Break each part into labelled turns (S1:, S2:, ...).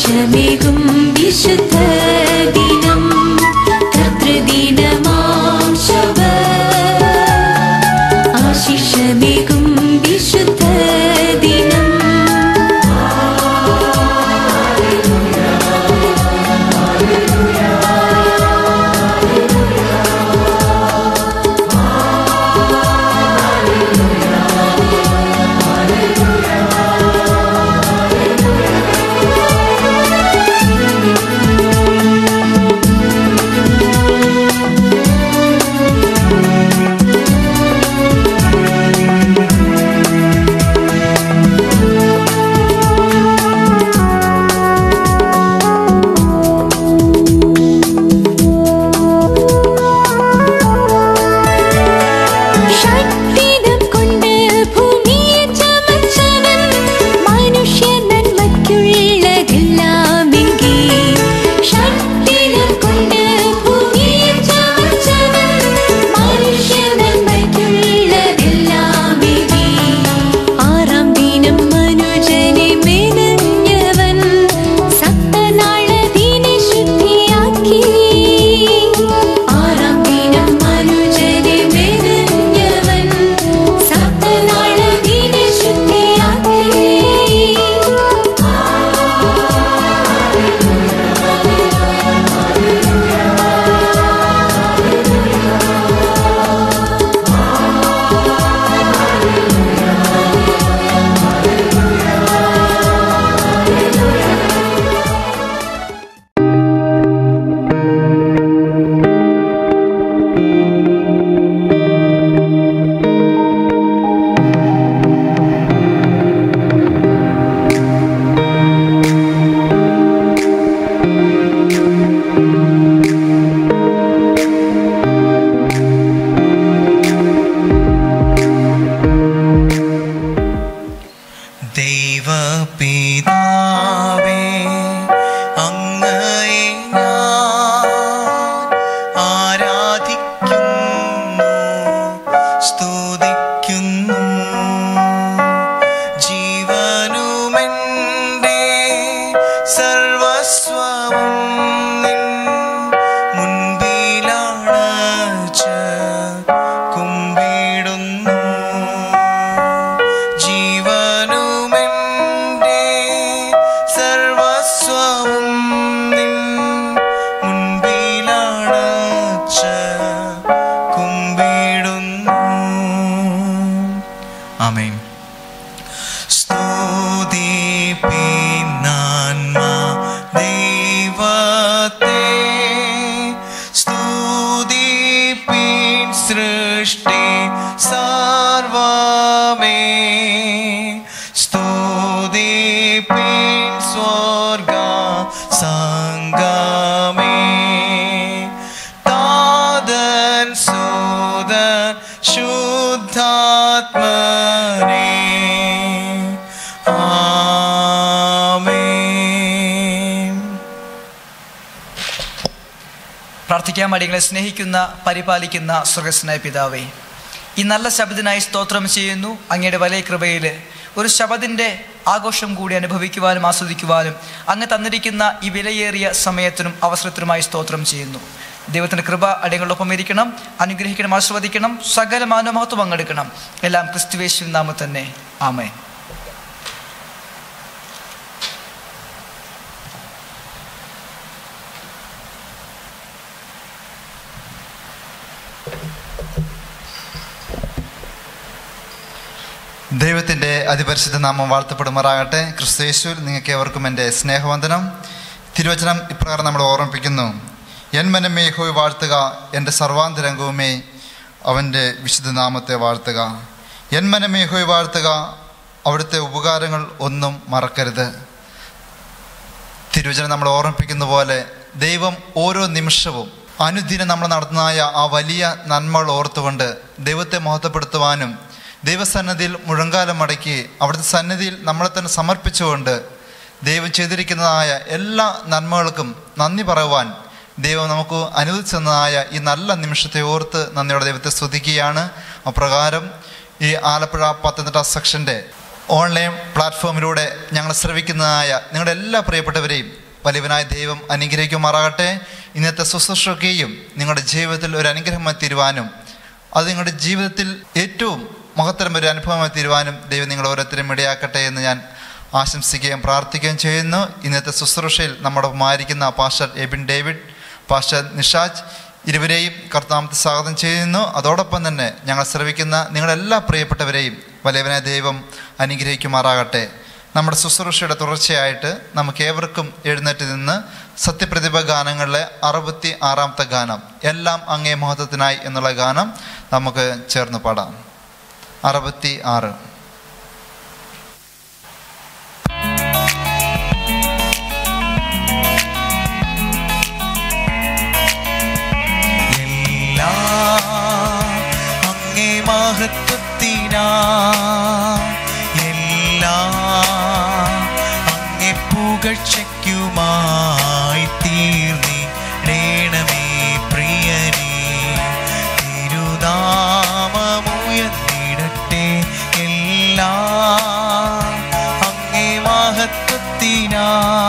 S1: ആശിഷമേകും വിശുദ്ധ ദിനം കർത്തൃദിനമാം ശബ ആശിഷമേകും വിശുദ്ധ ദിനം ഷഡ്വിധം കൊണ്ട് ഭൂമിയെ ചമച്ചവൻ മനുഷ്യ നന്മയ്ക്കുള്ളതെല്ലാമെങ്കിൽ ഷഡ്വിധം കൊണ്ട് ഭൂമിയെ ചമച്ചവൻ മനുഷ്യ നന്മയ്ക്കുള്ളതെല്ലാമെങ്കിൽ ആറാം ദിനം മനുജനെ മെനഞ്ഞവൻ സപ്തനാളതിനെ ശുദ്ധിയാക്കി ആറാം ദിനം മനുജനെ മെനഞ്ഞവൻ സപ്തനാളതിനെ ശുദ്ധിയാക്കി
S2: ദൈവപിതാവേ അങ്ങയെ ഞാൻ ആരാധിക്കുന്നു സ്തുതിക്കുന്നു ജീവനുമെൻ്റെ സർവസ്വവും നിൻ മുൻപിലാണച്ച് കുമ്പിടുന്നു ജീവനുമെൻ്റെ സർവസ്വവും നിൻ മുൻപിലാണച്ച് കുമ്പിടുന്നു ആമേൻ സ്തുതിപ്പിന്നാൻമ ദൈവത്തെ സ്തുതിപ്പിൻ സൃഷ്ടി സർവമേ സ്തുതിപ്പിൻ സ്വർഗ സംഗമേ താതൻ സുതൻ ശുദ്ധാത്മനേ ആമേൻ
S3: പ്രാർത്ഥിക്കാൻ അടികളെ സ്നേഹിക്കുന്ന പരിപാലിക്കുന്ന സ്വർഗസ്നായ പിതാവേ ഈ നല്ല ശബ്ദത്തിനായി സ്തോത്രം ചെയ്യുന്നു അങ്ങയുടെ വലിയ കൃപയിൽ ഒരു ശബദിൻ്റെ ആഘോഷം കൂടി അനുഭവിക്കുവാനും ആസ്വദിക്കുവാനും അങ്ങ് തന്നിരിക്കുന്ന ഈ വിലയേറിയ സമയത്തിനും അവസരത്തിനുമായി സ്തോത്രം ചെയ്യുന്നു ദൈവത്തിൻ്റെ കൃപ അടികളൊപ്പം ഇരിക്കണം അനുഗ്രഹിക്കണം ആസ്വദിക്കണം സകല മാനമഹത്വം പങ്കെടുക്കണം എല്ലാം ക്രിസ്തുവേശു നാമ തന്നെ ആമേ
S4: ദൈവത്തിൻ്റെ അതിപരിശുദ്ധ നാമം വാഴ്ത്തപ്പെടുമാറാകട്ടെ ക്രിസ്തയേശുവിൽ നിങ്ങൾക്ക് ഏവർക്കും എൻ്റെ സ്നേഹവന്ദനം തിരുവചനം ഇപ്രകാരം നമ്മൾ ഓർമ്മിപ്പിക്കുന്നു എൻ മനമേ ഹോയ് വാഴ്ത്തുക എൻ്റെ സർവാന്തരംഗവുമേ അവൻ്റെ വിശുദ്ധ നാമത്തെ വാഴ്ത്തുക എൻ മനമേ ഹോയ് വാഴ്ത്തുക അവിടുത്തെ ഉപകാരങ്ങൾ ഒന്നും മറക്കരുത് തിരുവചനം നമ്മൾ ഓർമ്മിപ്പിക്കുന്ന പോലെ ദൈവം ഓരോ നിമിഷവും അനുദിനം നമ്മൾ നടത്തുന്നതായ ആ വലിയ നന്മകൾ ഓർത്തുകൊണ്ട് ദൈവത്തെ മഹത്വപ്പെടുത്തുവാനും ദൈവസന്നിധിയിൽ മുഴങ്കാലം മടക്കി അവിടുത്തെ സന്നിധിയിൽ നമ്മളെ തന്നെ സമർപ്പിച്ചുകൊണ്ട് ദൈവം ചെയ്തിരിക്കുന്നതായ എല്ലാ നന്മകൾക്കും നന്ദി പറയുവാൻ ദൈവം നമുക്ക് അനുവദിച്ചതായ ഈ നല്ല നിമിഷത്തെ ഓർത്ത് നന്ദിയോടെ ദൈവത്തെ സ്തുതിക്കുകയാണ് അപ്രകാരം ഈ ആലപ്പുഴ പത്തനംതിട്ട സെക്ഷൻ്റെ ഓൺലൈൻ പ്ലാറ്റ്ഫോമിലൂടെ ഞങ്ങൾ ശ്രവിക്കുന്നതായ നിങ്ങളുടെ എല്ലാ പ്രിയപ്പെട്ടവരെയും വലിയവനായ ദൈവം അനുഗ്രഹിക്കുമാറാകട്ടെ ഇന്നത്തെ ശുശ്രൂഷയൊക്കെയും നിങ്ങളുടെ ജീവിതത്തിൽ ഒരു അനുഗ്രഹമായി തീരുവാനും അത് നിങ്ങളുടെ ജീവിതത്തിൽ ഏറ്റവും മഹത്തരം ഒരു അനുഭവമായി തീരുവാനും ദൈവം നിങ്ങൾ ഓരോരുത്തരും ഇടയാക്കട്ടെ എന്ന് ഞാൻ ആശംസിക്കുകയും പ്രാർത്ഥിക്കുകയും ചെയ്യുന്നു ഇന്നത്തെ ശുശ്രൂഷയിൽ നമ്മുടെ ഒപ്പമായിരിക്കുന്ന pastor Ebin David pastor Nishaj ഇരുവരെയും കർത്താമത്തെ സ്വാഗതം ചെയ്യുന്നു അതോടൊപ്പം തന്നെ ഞങ്ങൾ ശ്രവിക്കുന്ന നിങ്ങളെല്ലാ പ്രിയപ്പെട്ടവരെയും വലിയവനായ ദൈവം അനുഗ്രഹിക്കുമാറാകട്ടെ നമ്മുടെ ശുശ്രൂഷയുടെ തുടർച്ചയായിട്ട് നമുക്ക് ഏവർക്കും എഴുന്നേറ്റ് നിന്ന് സത്യപ്രതിഭ ഗാനങ്ങളിലെ അറുപത്തി ആറാമത്തെ ഗാനം എല്ലാം അങ്ങേ മഹത്വത്തിനായി എന്നുള്ള ഗാനം നമുക്ക് ചേർന്ന് പാടാം അറുപത്തി ആറ്
S2: എല്ലാം അങ്ങേ മഹത്വത്തിനാ എല്ലാം അങ്ങേ പുകഴ്ചയ്ക്കുമായി തീർന്നിടേണമേ പ്രിയനേ തിരുനാമമുയർന്നിടട്ടെ എല്ലാം അങ്ങേ മഹത്വത്തിനാ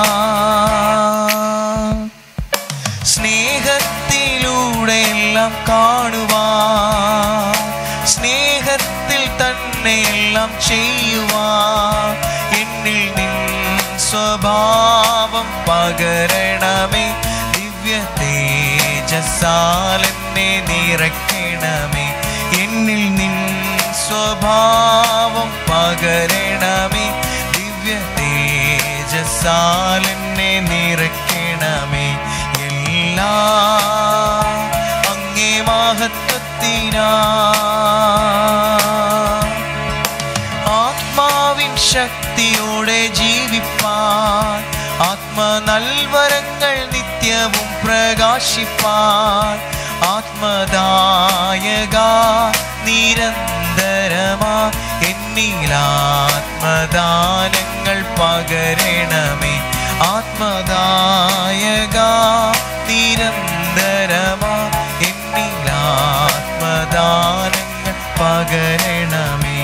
S2: സ്നേഹത്തിലൂടെ എല്ലാം കാണുവാൻ സ്നേഹത്തിൽ തന്നെ എല്ലാം ചെയ്യുവാൻ എന്നിൽ നിൻ സ്വഭാവം പകരണമേ ദിവ്യ തേജസാൽ എന്നെ നിറയ്ക്കണമേ എന്നിൽ നിൻ സ്വഭാവം പകരണമേ ദിവ്യ തേജസാൽ എന്നെ നിറയ്ക്കണമേ എല്ലാം അങ്ങേ മഹത്വത്തിനാ ആത്മാവിൻ ശക്തിയോടെ ജീവിപ്പാൻ ആത്മ നൽവരങ്ങൾ നിത്യവും പ്രകാശിപ്പാൻ ആത്മദായക നിരന്തരമാ എന്നിലാത്മദാനങ്ങൾ പകരണമേ ആത്മദായക നിരന്തരമാ എന്നിലാത്മദാനങ്ങൾ പകരണമേ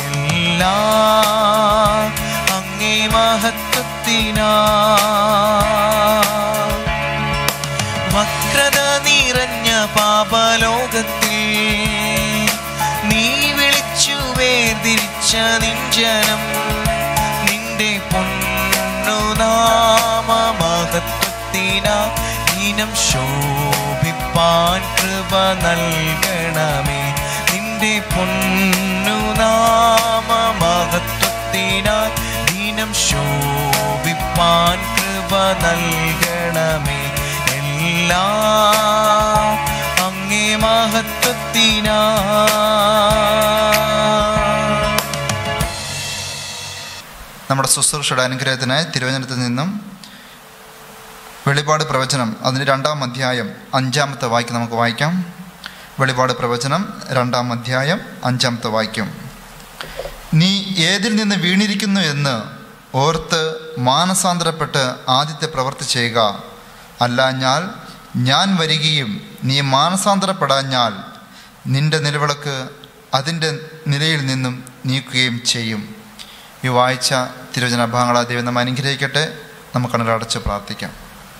S2: എല്ലാം അങ്ങേ മഹത്വത്തിനാ വക്രത നിറഞ്ഞ പാപലോകത്തിൽ നീ വിളിച്ചു വേർതിരിച്ച നിഞ്ചനം നിന്റെ പൊന്നുനാമ മഹത്വത്തിനാ ദിനം ശോഭിപ്പാൻ കൃപ നൽകണമേ നിന്റെ പൊന്നുനാമ മഹത്വത്തിനാ ദിനം ശോഭിപ്പാൻ കൃപ നൽകണമേ എല്ലാം അങ്ങേ മഹത്വത്തിനാ
S4: നമ്മുടെ ശുശ്രൂഷയുടെ അനുഗ്രഹത്തിനായി തിരുവനന്തപുരത്ത് നിന്നും വെളിപാട് പ്രവചനം അതിന് രണ്ടാം അധ്യായം അഞ്ചാമത്തെ വാക്യം നമുക്ക് വായിക്കാം വെളിപാട് പ്രവചനം രണ്ടാം അധ്യായം അഞ്ചാമത്തെ വാക്യം നീ ഏതിൽ നിന്ന് വീണിരിക്കുന്നു എന്ന് ഓർത്ത് മാനസാന്തരപ്പെട്ട് ആദ്യത്തെ പ്രവൃത്തി ചെയ്യുക അല്ലാഞ്ഞാൽ ഞാൻ വരികയും നീ മാനസാന്തരപ്പെടാഞ്ഞാൽ നിന്റെ നിലവിളക്ക് അതിൻ്റെ നിലയിൽ നിന്നും നീക്കുകയും ചെയ്യും ഈ വായിച്ച തിരുവചന ഭാഗങ്ങളാ ദൈവം നമ്മെ അനുഗ്രഹിക്കട്ടെ നമുക്ക് അടച്ച് പ്രാർത്ഥിക്കാം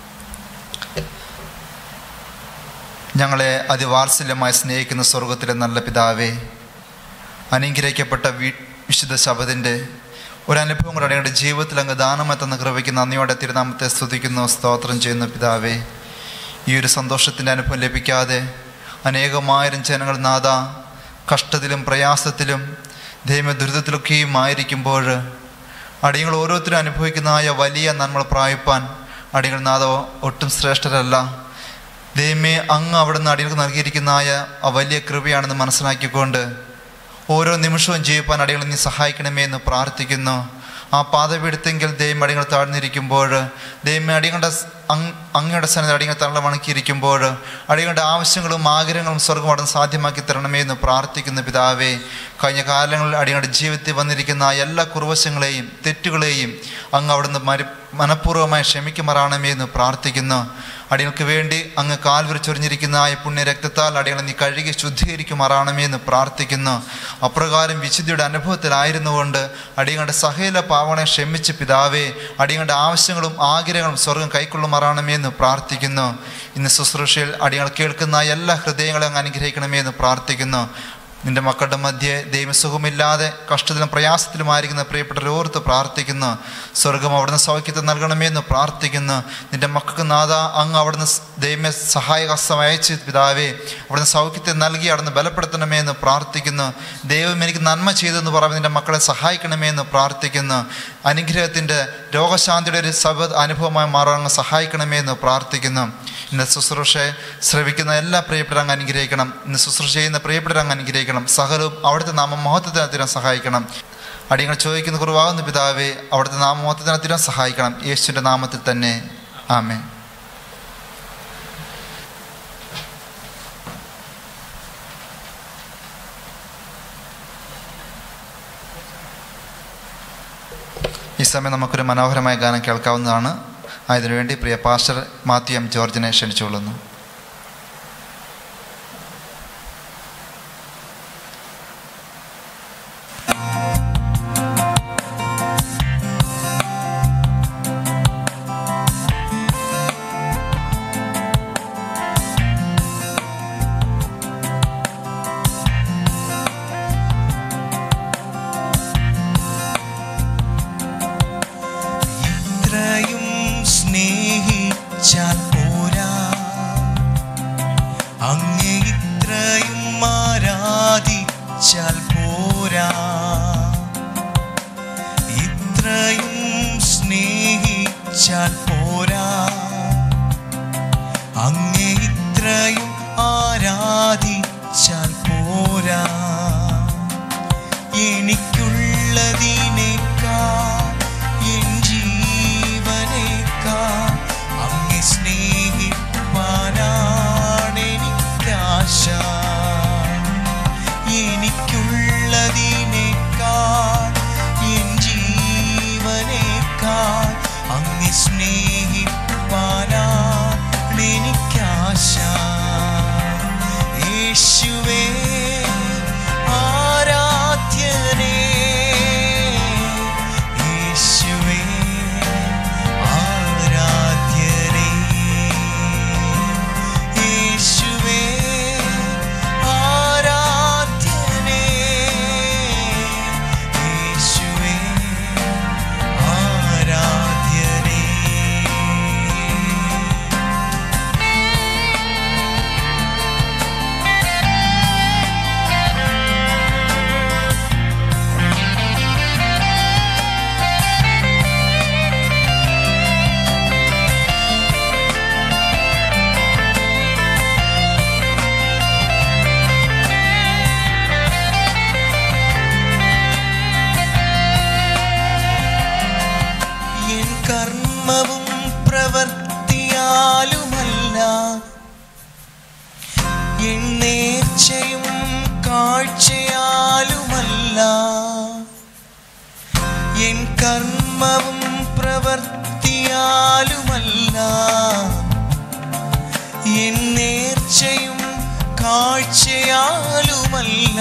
S4: ഞങ്ങളെ അതിവാത്സല്യമായി സ്നേഹിക്കുന്ന സ്വർഗത്തിലെ നല്ല പിതാവേ അനുഗ്രഹിക്കപ്പെട്ട വി വിശുദ്ധ ശബദിൻ്റെ ഒരനുഭവം കൂടെ ഞങ്ങളുടെ ജീവിതത്തിൽ അങ്ങ് ദാനമായി തന്ന കൃപയ്ക്ക് നന്ദിയോടെ തിരുനാമത്തെ സ്തുതിക്കുന്നു സ്തോത്രം ചെയ്യുന്നു പിതാവേ ഈ ഒരു സന്തോഷത്തിൻ്റെ അനുഭവം ലഭിക്കാതെ അനേകമായിരം ജനങ്ങൾ നാഥ കഷ്ടത്തിലും പ്രയാസത്തിലും ദൈവ ദുരിതത്തിലൊക്കെയും ആയിരിക്കുമ്പോൾ അടിയങ്ങൾ ഓരോരുത്തരും അനുഭവിക്കുന്നതായ വലിയ നന്മ പ്രാപിപ്പാൻ അടിയങ്ങൾ നാഥ ഒട്ടും ശ്രേഷ്ഠരല്ല ദൈവമേ അങ്ങ് അവിടുന്ന് അടിയങ്ങൾക്ക് നൽകിയിരിക്കുന്നതായ ആ വലിയ കൃപയാണെന്ന് മനസ്സിലാക്കിക്കൊണ്ട് ഓരോ നിമിഷവും ജീവിപ്പാൻ അടിയങ്ങൾ നീ സഹായിക്കണമേ എന്ന് പ്രാർത്ഥിക്കുന്നു ആ പാതപീഠത്തെങ്കിൽ ദൈവം അടിയങ്ങൾ താഴ്ന്നിരിക്കുമ്പോൾ ദൈവമേ അടിയങ്ങളുടെ സ്- അങ് അങ്ങയുടെ സന്നദ്ധ അടിയങ്ങൾ തള്ള വണക്കിയിരിക്കുമ്പോൾ അടിയങ്ങളുടെ ആവശ്യങ്ങളും ആഗ്രഹങ്ങളും സ്വർഗം അവിടുന്ന് സാധ്യമാക്കി തരണമേ എന്ന് പ്രാർത്ഥിക്കുന്ന പിതാവേ കഴിഞ്ഞ കാലങ്ങളിൽ അടിയങ്ങളുടെ ജീവിതത്തിൽ വന്നിരിക്കുന്ന ആ എല്ലാ കുറുവശങ്ങളെയും തെറ്റുകളെയും അങ്ങ് അവിടുന്ന് മരു മനഃപൂർവ്വമായി ക്ഷമിക്കുമാറാണമേ എന്ന് പ്രാർത്ഥിക്കുന്നു അടിയങ്ങൾക്ക് വേണ്ടി അങ്ങ് കാൽവരി ചൊരിഞ്ഞിരിക്കുന്ന ആ പുണ്യ രക്തത്താൽ അടിയങ്ങളെ നീ കഴുകി ശുദ്ധീകരിക്കുമാറാണമേ എന്ന് പ്രാർത്ഥിക്കുന്നു അപ്രകാരം വിശുദ്ധിയുടെ അനുഭവത്തിലായിരുന്നുകൊണ്ട് അടിയങ്ങളുടെ സഹേല പാവണെ ക്ഷമിച്ച് പിതാവേ അടിയങ്ങളുടെ ആവശ്യങ്ങളും ആഗ്രഹങ്ങളും സ്വർഗം കൈക്കൊള്ളുമാറാണമേ എന്ന് പ്രാർത്ഥിക്കുന്നു ഇന്ന് ശുശ്രൂഷയിൽ അടിയങ്ങൾ കേൾക്കുന്ന എല്ലാ ഹൃദയങ്ങളെ അങ്ങ് അനുഗ്രഹിക്കണമേ എന്ന് പ്രാർത്ഥിക്കുന്നു നിന്റെ മക്കളുടെ മധ്യേ ദൈവസുഖമില്ലാതെ കഷ്ടത്തിലും പ്രയാസത്തിലുമായിരിക്കുന്ന പ്രിയപ്പെട്ടവരെ ഓർത്ത് പ്രാർത്ഥിക്കുന്നു സ്വർഗം അവിടുന്ന് സൗഖ്യത്തെ നൽകണമേ എന്ന് പ്രാർത്ഥിക്കുന്നു നിന്റെ മക്കൾക്ക് നാഥ അങ്ങ് അവിടുന്ന് ദൈവമേ സഹായഹസ്തം അയച്ച് പിതാവേ അവിടുന്ന് സൗഖ്യത്തെ നൽകി അവിടുന്ന് ബലപ്പെടുത്തണമേ എന്ന് പ്രാർത്ഥിക്കുന്നു ദൈവം എനിക്ക് നന്മ ചെയ്തെന്ന് പറയുമ്പോൾ നിന്റെ മക്കളെ സഹായിക്കണമേ എന്ന് പ്രാർത്ഥിക്കുന്നു അനുഗ്രഹത്തിൻ്റെ രോഗശാന്തിയുടെ ഒരു സബദ് അനുഭവമായി മാറാൻ അങ്ങ് സഹായിക്കണമേ എന്ന് പ്രാർത്ഥിക്കുന്നു ഇന്ന് ശുശ്രൂഷയെ ശ്രവിക്കുന്ന എല്ലാ പ്രിയപ്പെട്ട അങ്ങ് അനുഗ്രഹിക്കണം ഇന്ന് ശുശ്രൂഷ ചെയ്യുന്ന പ്രിയപ്പെട്ട അങ്ങ് അനുഗ്രഹിക്കണം സകലവും അവിടുത്തെ നാമ മഹത്വത്തിനെത്തിരാൻ സഹായിക്കണം അടിയങ്ങൾ ചോദിക്കുന്ന കുറവാകുന്ന പിതാവേ അവിടുത്തെ നാമ മഹത്വത്തിനെത്തിരാൻ സഹായിക്കണം യേശുവിൻ്റെ നാമത്തിൽ തന്നെ ആമേ ഈ സമയം നമുക്കൊരു മനോഹരമായ ഗാനം കേൾക്കാവുന്നതാണ് അതിനുവേണ്ടി പ്രിയ പാസ്റ്റർ മാത്യു എം ജോർജിനെ ക്ഷണിച്ചുകൊള്ളുന്നു
S2: ഇത്രയും സ്നേഹിച്ചാൽ പോരാ അങ്ങേ ഇത്രയും ആരാധിച്ചാൽ പോരാ ഇത്രയും സ്നേഹിച്ചാൽ പോരാ അങ്ങേ ഇത്രയും ആരാധിച്ചാൽ പോരാ എനിക്കുള്ളതിനേക്കാൾ എൻ ജീവനേക്കാൾ അങ്ങെ സ്നേഹിപ്പാനാണ് എനിക്കാശ എനിക്കുള്ളതിനേക്കാൾ എൻ ജീവനേക്കാൾ അങ്ങെ സ്നേഹിപ്പാനാണ് എനിക്കാശ യേശുവേ ആരാധ്യനേ യേശുവേ ആരാധ്യനേ യേശുവേ ആരാധ്യനേ യേശുവേ ആരാധ്യനേ എൻ കർമ്മവും പ്രവർത്തിയാലുമല്ല എൻ നേർച്ചയും കാഴ്ചയാലുമല്ല എൻ കർമ്മവും പ്രവർത്തിയാലുമല്ല എൻ നേർച്ചയും കാഴ്ചയാലുമല്ല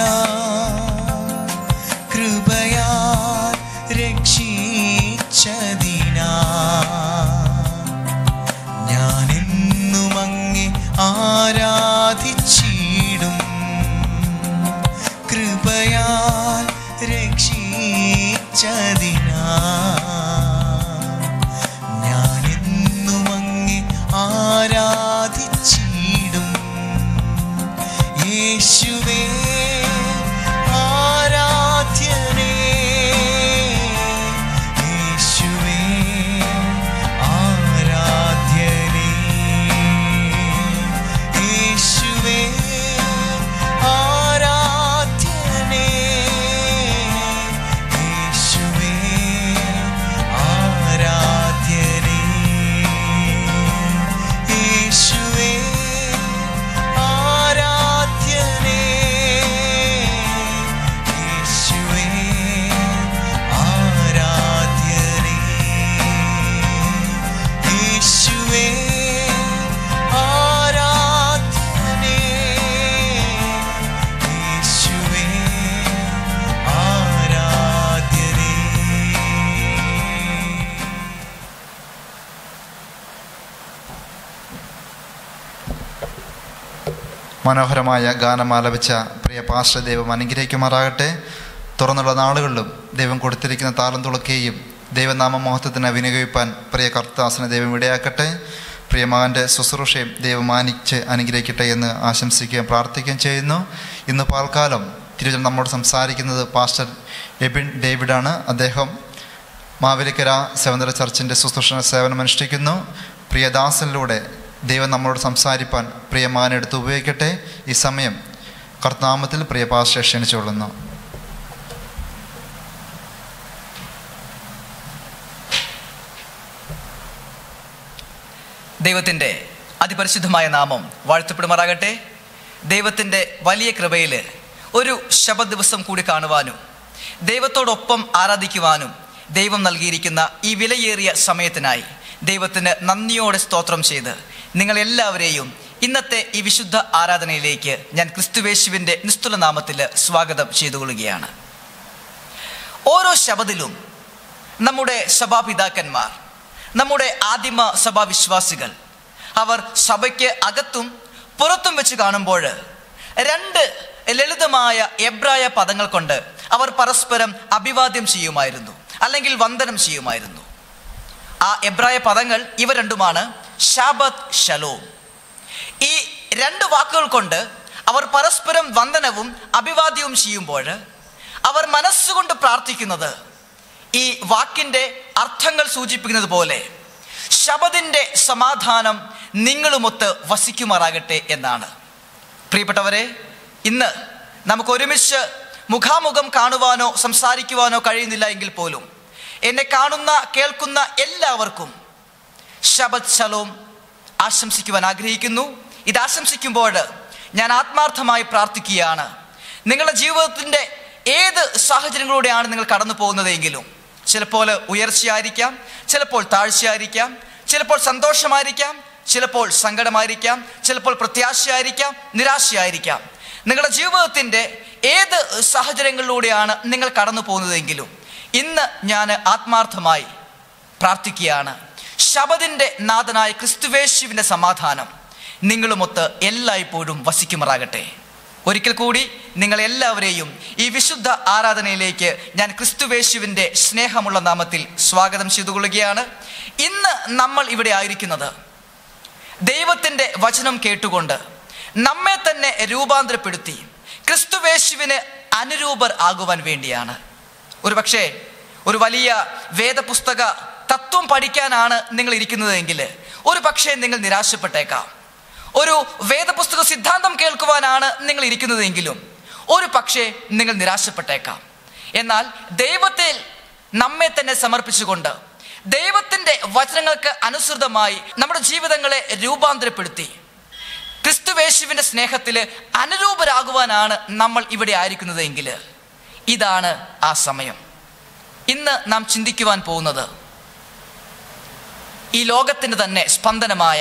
S2: കൃപയാൽ രക്ഷിച്ചതിനാ ഞാൻ എന്നും അങ്ങെ ആരാധിച്ചിടും കൃപയാൽ രക്ഷിച്ചതിനാ ഞാൻ എന്നും അങ്ങെ ആരാധിച്ചിടും യേശുവേ ആരാധ്യനേ യേശുവേ
S4: മനോഹരമായ ഗാനം ആലപിച്ച പ്രിയ പാസ്റ്റർ ദൈവം അനുഗ്രഹിക്കുമാറാകട്ടെ തുറന്നുള്ള നാളുകളിലും ദൈവം കൊടുത്തിരിക്കുന്ന താളം തുളക്കുകയും ദൈവനാമ മഹത്വത്തിന് വിനിയോഗിപ്പാൻ പ്രിയ കർത്താസിനെ ദൈവം ഇടയാക്കട്ടെ പ്രിയ മകൻ്റെ ശുശ്രൂഷയും ദൈവം മാനിച്ച് അനുഗ്രഹിക്കട്ടെ എന്ന് ആശംസിക്കുകയും പ്രാർത്ഥിക്കുകയും ചെയ്യുന്നു ഇന്ന് പാൽക്കാലം തിരുവചനം നമ്മോട് സംസാരിക്കുന്നത് പാസ്റ്റർ എബിൻ ഡേവിഡാണ് അദ്ദേഹം മാവേലിക്കര സെവന്തര ചർച്ചിൻ്റെ ശുശ്രൂഷണ സേവനം അനുഷ്ഠിക്കുന്നു പ്രിയദാസനിലൂടെ ദൈവം നമ്മളോട് സംസാരിപ്പാൻ പ്രിയ മകനെ എടുത്ത് ഉപയോഗിക്കട്ടെ ഈ സമയം കർത്താമത്തിൽ പ്രിയ പാസ്റ്റർ ക്ഷണിച്ചുകൊള്ളുന്നു
S3: ദൈവത്തിൻ്റെ അതിപരിശുദ്ധമായ നാമം വാഴ്ത്തപ്പെടുമാറാകട്ടെ ദൈവത്തിൻ്റെ വലിയ കൃപയിൽ ഒരു ശബ ദിവസം കൂടി കാണുവാനും ദൈവത്തോടൊപ്പം ആരാധിക്കുവാനും ദൈവം നൽകിയിരിക്കുന്ന ഈ വിലയേറിയ സമയത്തിനായി ദൈവത്തിന് നന്ദിയോടെ സ്തോത്രം ചെയ്ത് നിങ്ങളെല്ലാവരെയും ഇന്നത്തെ ഈ വിശുദ്ധ ആരാധനയിലേക്ക് ഞാൻ ക്രിസ്തുവേശുവിൻ്റെ നിസ്തുല നാമത്തിൽ സ്വാഗതം ചെയ്തുകൊള്ളുകയാണ് ഓരോ ശബദിലും നമ്മുടെ സഭാപിതാക്കന്മാർ നമ്മുടെ ആദിമ സഭാവിശ്വാസികൾ അവർ സഭയ്ക്ക് അകത്തും പുറത്തും വെച്ച് കാണുമ്പോൾ രണ്ട് ലളിതമായ എബ്രായ പദങ്ങൾ കൊണ്ട് അവർ പരസ്പരം അഭിവാദ്യം ചെയ്യുമായിരുന്നു അല്ലെങ്കിൽ വന്ദനം ചെയ്യുമായിരുന്നു ആ എബ്രായ പദങ്ങൾ ഇവ രണ്ടുമാണ് ഷാബത്ത് ഷലോം ഈ രണ്ട് വാക്കുകൾ കൊണ്ട് അവർ പരസ്പരം വന്ദനവും അഭിവാദ്യവും ചെയ്യുമ്പോൾ അവർ മനസ്സുകൊണ്ട് പ്രാർത്ഥിക്കുന്നത് ഈ വാക്കിൻ്റെ അർത്ഥങ്ങൾ സൂചിപ്പിക്കുന്നത് പോലെ ശബദിൻ്റെ സമാധാനം നിങ്ങളുമൊത്ത് വസിക്കുമാറാകട്ടെ എന്നാണ് പ്രിയപ്പെട്ടവരെ ഇന്ന് നമുക്ക് ഒരുമിച്ച് മുഖാമുഖം കാണുവാനോ സംസാരിക്കുവാനോ കഴിയുന്നില്ല എങ്കിൽ പോലും എന്നെ കാണുന്ന കേൾക്കുന്ന എല്ലാവർക്കും ശബദ് ശലോം ആശംസിക്കുവാൻ ആഗ്രഹിക്കുന്നു ഇത് ആശംസിക്കുമ്പോൾ ഞാൻ ആത്മാർത്ഥമായി പ്രാർത്ഥിക്കുകയാണ് നിങ്ങളുടെ ജീവിതത്തിൻ്റെ ഏത് സാഹചര്യങ്ങളിലൂടെയാണ് നിങ്ങൾ കടന്നു പോകുന്നതെങ്കിലും ചിലപ്പോൾ ഉയർച്ചയായിരിക്കാം ചിലപ്പോൾ താഴ്ചയായിരിക്കാം ചിലപ്പോൾ സന്തോഷമായിരിക്കാം ചിലപ്പോൾ സങ്കടമായിരിക്കാം ചിലപ്പോൾ പ്രത്യാശയായിരിക്കാം നിരാശയായിരിക്കാം നിങ്ങളുടെ ജീവിതത്തിൻ്റെ ഏത് സാഹചര്യങ്ങളിലൂടെയാണ് നിങ്ങൾ കടന്നു പോകുന്നതെങ്കിലും ഇന്ന് ഞാൻ ആത്മാർത്ഥമായി പ്രാർത്ഥിക്കുകയാണ് ശബദിൻ്റെ നാഥനായ ക്രിസ്തുവേശുവിൻ്റെ സമാധാനം നിങ്ങളുമൊത്ത് എല്ലായ്പ്പോഴും വസിക്കുമാറാകട്ടെ ഒരിക്കൽ കൂടി നിങ്ങൾ എല്ലാവരെയും ഈ വിശുദ്ധ ആരാധനയിലേക്ക് ഞാൻ ക്രിസ്തുവേശുവിൻ്റെ സ്നേഹമുള്ള നാമത്തിൽ സ്വാഗതം ചെയ്തുകൊള്ളുകയാണ് ഇന്ന് നമ്മൾ ഇവിടെ ആയിരിക്കുന്നത് ദൈവത്തിൻ്റെ വചനം കേട്ടുകൊണ്ട് നമ്മെ തന്നെ രൂപാന്തരപ്പെടുത്തി ക്രിസ്തുവേശുവിന് അനുരൂപർ ആകുവാൻ വേണ്ടിയാണ് ഒരു പക്ഷേ ഒരു വലിയ വേദപുസ്തക തത്വം പഠിക്കാനാണ് നിങ്ങൾ ഇരിക്കുന്നതെങ്കിൽ ഒരു പക്ഷേ നിങ്ങൾ നിരാശപ്പെട്ടേക്കാം ഒരു വേദപുസ്തക സിദ്ധാന്തം കേൾക്കുവാനാണ് നിങ്ങൾ ഇരിക്കുന്നതെങ്കിലും ഒരു പക്ഷേ നിങ്ങൾ നിരാശപ്പെട്ടേക്കാം എന്നാൽ ദൈവത്തിൽ നമ്മെ തന്നെ സമർപ്പിച്ചുകൊണ്ട് ദൈവത്തിൻ്റെ വചനങ്ങൾക്ക് അനുസൃതമായി നമ്മുടെ ജീവിതങ്ങളെ രൂപാന്തരപ്പെടുത്തി ക്രിസ്തുവേശുവിൻ്റെ സ്നേഹത്തിൽ അനുരൂപരാകുവാനാണ് നമ്മൾ ഇവിടെ ആയിരിക്കുന്നതെങ്കിൽ ഇതാണ് ആ സമയം ഇന്ന് നാം ചിന്തിക്കുവാൻ പോകുന്നത് ഈ ലോകത്തിന് തന്നെ സ്പന്ദനമായ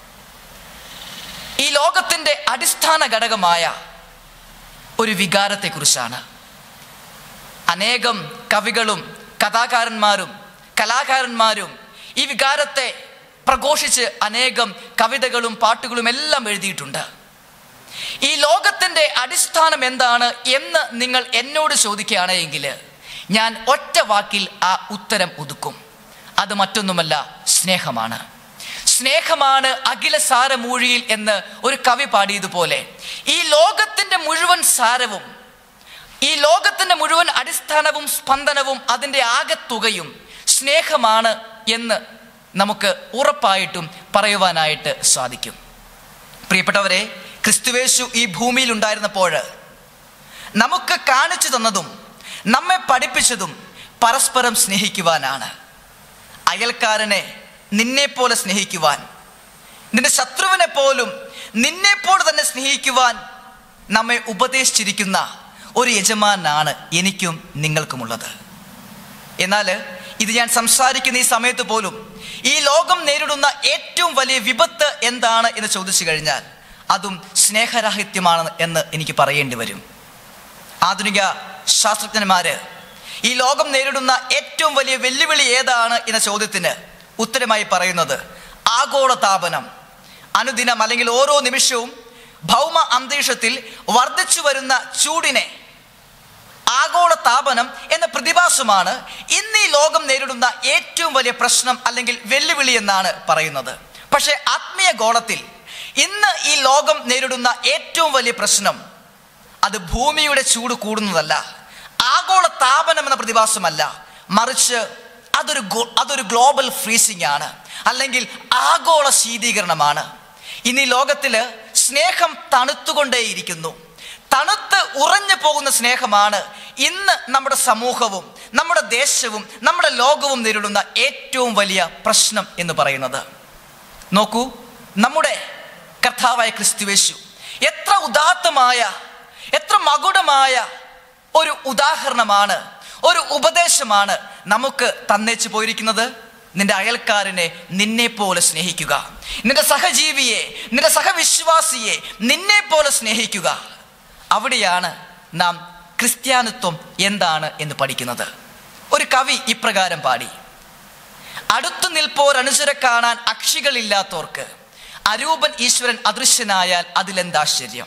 S3: ഈ ലോകത്തിൻ്റെ അടിസ്ഥാന ഘടകമായ ഒരു വികാരത്തെക്കുറിച്ചാണ് അനേകം കവികളും കഥാകാരന്മാരും കലാകാരന്മാരും ഈ വികാരത്തെ പ്രഘോഷിച്ച് അനേകം കവിതകളും പാട്ടുകളും എല്ലാം എഴുതിയിട്ടുണ്ട് ഈ ലോകത്തിൻ്റെ അടിസ്ഥാനം എന്താണ് എന്ന് നിങ്ങൾ എന്നോട് ചോദിക്കുകയാണെങ്കിൽ ഞാൻ ഒറ്റ വാക്കിൽ ആ ഉത്തരം ഒതുക്കും അത് മറ്റൊന്നുമല്ല സ്നേഹമാണ് സ്നേഹമാണ് അഖില സാരമൂഴിയിൽ എന്ന് ഒരു കവി പാടിയതുപോലെ ഈ ലോകത്തിൻ്റെ മുഴുവൻ സാരവും ഈ ലോകത്തിൻ്റെ മുഴുവൻ അടിസ്ഥാനവും സ്പന്ദനവും അതിൻ്റെ ആകത്തുകയും സ്നേഹമാണ് എന്ന് നമുക്ക് ഉറപ്പായിട്ടും പറയുവാനായിട്ട് സാധിക്കും പ്രിയപ്പെട്ടവരെ ക്രിസ്തുവേശു ഈ ഭൂമിയിൽ ഉണ്ടായിരുന്നപ്പോൾ നമുക്ക് കാണിച്ചു തന്നതും നമ്മെ പഠിപ്പിച്ചതും പരസ്പരം സ്നേഹിക്കുവാനാണ് അയൽക്കാരനെ നിന്നെപ്പോലെ സ്നേഹിക്കുവാൻ നിന്റെ ശത്രുവിനെ പോലും നിന്നെപ്പോലെ തന്നെ സ്നേഹിക്കുവാൻ നമ്മെ ഉപദേശിച്ചിരിക്കുന്ന ഒരു യജമാനാണ് എനിക്കും നിങ്ങൾക്കുമുള്ളത് എന്നാൽ ഇത് ഞാൻ സംസാരിക്കുന്ന ഈ സമയത്ത് പോലും ഈ ലോകം നേരിടുന്ന ഏറ്റവും വലിയ വിപത്ത് എന്താണ് എന്ന് ചോദിച്ചു കഴിഞ്ഞാൽ അതും സ്നേഹരാഹിത്യമാണ് എന്ന് എനിക്ക് പറയേണ്ടി വരും ആധുനിക ശാസ്ത്രജ്ഞന്മാര് ഈ ലോകം നേരിടുന്ന ഏറ്റവും വലിയ വെല്ലുവിളി ഏതാണ് എന്ന ചോദ്യത്തിന് ഉത്തരമായി പറയുന്നത് ആഗോളതാപനം അനുദിനം അല്ലെങ്കിൽ ഓരോ നിമിഷവും ഭൗമ അന്തരീക്ഷത്തിൽ വർദ്ധിച്ചു വരുന്ന ചൂടിനെ ആഗോള താപനം എന്ന പ്രതിഭാസമാണ് ഇന്ന് ഈ ലോകം നേരിടുന്ന ഏറ്റവും വലിയ പ്രശ്നം അല്ലെങ്കിൽ വെല്ലുവിളി എന്നാണ് പറയുന്നത് പക്ഷേ ആത്മീയ ഗോളത്തിൽ ഇന്ന് ഈ ലോകം നേരിടുന്ന ഏറ്റവും വലിയ പ്രശ്നം അത് ഭൂമിയുടെ ചൂട് കൂടുന്നതല്ല ആഗോള താപനം എന്ന പ്രതിഭാസമല്ല മറിച്ച് അതൊരു ഗോ- അതൊരു ഗ്ലോബൽ ഫ്രീസിംഗ് ആണ് അല്ലെങ്കിൽ ആഗോള ശീതീകരണമാണ് ഇന്ന് ഈ ലോകത്തില് സ്നേഹം തണുത്തുകൊണ്ടേയിരിക്കുന്നു തണുത്ത് ഉറഞ്ഞു പോകുന്ന സ്നേഹമാണ് ഇന്ന് നമ്മുടെ സമൂഹവും നമ്മുടെ ദേശവും നമ്മുടെ ലോകവും നേരിടുന്ന ഏറ്റവും വലിയ പ്രശ്നം എന്ന് പറയുന്നത് നോക്കൂ നമ്മുടെ കർത്താവായ ക്രിസ്തുവേശു എത്ര ഉദാത്തമായ എത്ര മകുടമായ ഒരു ഉദാഹരണമാണ് ഒരു ഉപദേശമാണ് നമുക്ക് തന്നേച്ചു പോയിരിക്കുന്നത് നിന്റെ അയൽക്കാരനെ നിന്നെ പോലെ സ്നേഹിക്കുക നിന്റെ സഹജീവിയെ നിന്റെ സഹവിശ്വാസിയെ നിന്നെ പോലെ സ്നേഹിക്കുക അവിടെയാണ് നാം ക്രിസ്ത്യാനിത്വം എന്താണ് എന്ന് പഠിക്കുന്നത് ഒരു കവി ഇപ്രകാരം പാടി അടുത്തു നിൽപ്പോർ അനുസര കാണാൻ അക്ഷികളില്ലാത്തോർക്ക് അരൂപൻ ഈശ്വരൻ അദൃശ്യനായാൽ അതിലെന്താശ്ചര്യം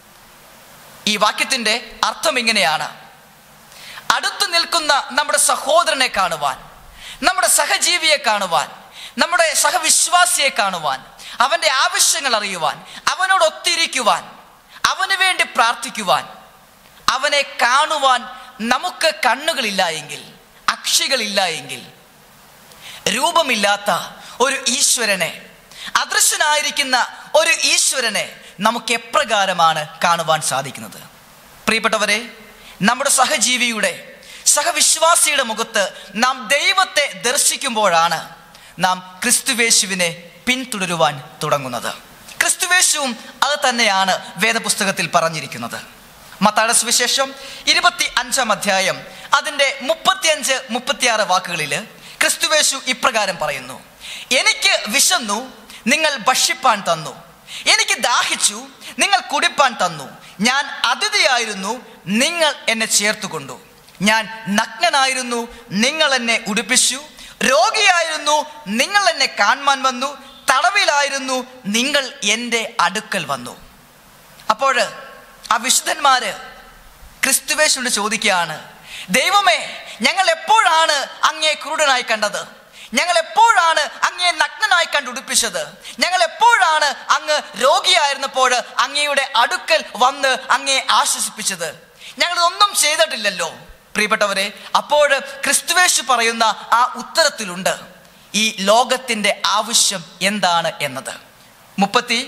S3: ഈ വാക്യത്തിന്റെ അർത്ഥം ഇങ്ങനെയാണ് അടുത്തു നിൽക്കുന്ന നമ്മുടെ സഹോദരനെ കാണുവാൻ നമ്മുടെ സഹജീവിയെ കാണുവാൻ നമ്മുടെ സഹവിശ്വാസിയെ കാണുവാൻ അവന്റെ ആവശ്യങ്ങൾ അറിയുവാൻ അവനോട് ഒത്തിരിക്കുവാൻ അവന് വേണ്ടി പ്രാർത്ഥിക്കുവാൻ അവനെ കാണുവാൻ നമുക്ക് കണ്ണുകളില്ല എങ്കിൽ അക്ഷികളില്ല എങ്കിൽ രൂപമില്ലാത്ത ഒരു ഈശ്വരനെ അദൃശ്യനായിരിക്കുന്ന ഒരു ഈശ്വരനെ നമുക്ക് എപ്രകാരമാണ് കാണുവാൻ സാധിക്കുന്നത് പ്രിയപ്പെട്ടവരെ നമ്മുടെ സഹജീവിയുടെ സഹവിശ്വാസിയുടെ മുഖത്ത് നാം ദൈവത്തെ ദർശിക്കുമ്പോഴാണ് നാം ക്രിസ്തുവേശുവിനെ പിന്തുടരുവാൻ തുടങ്ങുന്നത് ക്രിസ്തുവേശുവും അത് തന്നെയാണ് വേദപുസ്തകത്തിൽ പറഞ്ഞിരിക്കുന്നത് മത്താഴ സുവിശേഷം ഇരുപത്തി അഞ്ചാം അധ്യായം അതിൻ്റെ മുപ്പത്തിയഞ്ച് മുപ്പത്തിയാറ് വാക്കുകളിൽ ക്രിസ്തുവേശു ഇപ്രകാരം പറയുന്നു എനിക്ക് വിശന്നു നിങ്ങൾ ഭക്ഷിപ്പാൻ തന്നു എനിക്ക് ദാഹിച്ചു നിങ്ങൾ കുടിപ്പാൻ തന്നു ഞാൻ അതിഥിയായിരുന്നു നിങ്ങൾ എന്നെ ചേർത്തുകൊണ്ടു ഞാൻ നഗ്നനായിരുന്നു നിങ്ങൾ എന്നെ ഉടുപ്പിച്ചു രോഗിയായിരുന്നു നിങ്ങൾ എന്നെ കാണുവാൻ വന്നു തടവിലായിരുന്നു നിങ്ങൾ എൻ്റെ അടുക്കൽ വന്നു അപ്പോൾ ആ വിശുദ്ധന്മാര് ക്രിസ്തുവേശുണ്ട് ചോദിക്കുകയാണ് ദൈവമേ ഞങ്ങൾ എപ്പോഴാണ് അങ്ങേ കുരുടനായി കണ്ടത് ഞങ്ങൾ എപ്പോഴാണ് അങ്ങേ നഗ്നനായി കണ്ടുടുപ്പിച്ചത് ഞങ്ങൾ എപ്പോഴാണ് അങ്ങ് രോഗിയായിരുന്നപ്പോൾ അങ്ങയുടെ അടുക്കൽ വന്ന് അങ്ങേ ആശ്വസിപ്പിച്ചത് ഞങ്ങൾ ഒന്നും ചെയ്തിട്ടില്ലല്ലോ പ്രിയപ്പെട്ടവരെ അപ്പോൾ ക്രിസ്തുവേശു പറയുന്ന ആ ഉത്തരത്തിലുണ്ട് ഈ ലോകത്തിന്റെ ആവശ്യം എന്താണ് എന്നത് മുപ്പത്തി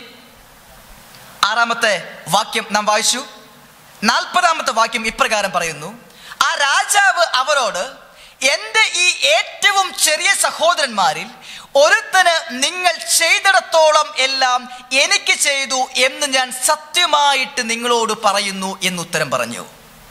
S3: ആറാമത്തെ വാക്യം നാം വായിച്ചു നാൽപ്പതാമത്തെ വാക്യം ഇപ്രകാരം പറയുന്നു ആ രാജാവ് അവരോട് എൻ്റെ ഈ ഏറ്റവും ചെറിയ സഹോദരന്മാരിൽ ഒരുത്തന് നിങ്ങൾ ചെയ്തിടത്തോളം എല്ലാം എനിക്ക് ചെയ്തു എന്ന് ഞാൻ സത്യമായിട്ട് നിങ്ങളോട് പറയുന്നു എന്ന് ഉത്തരം പറഞ്ഞു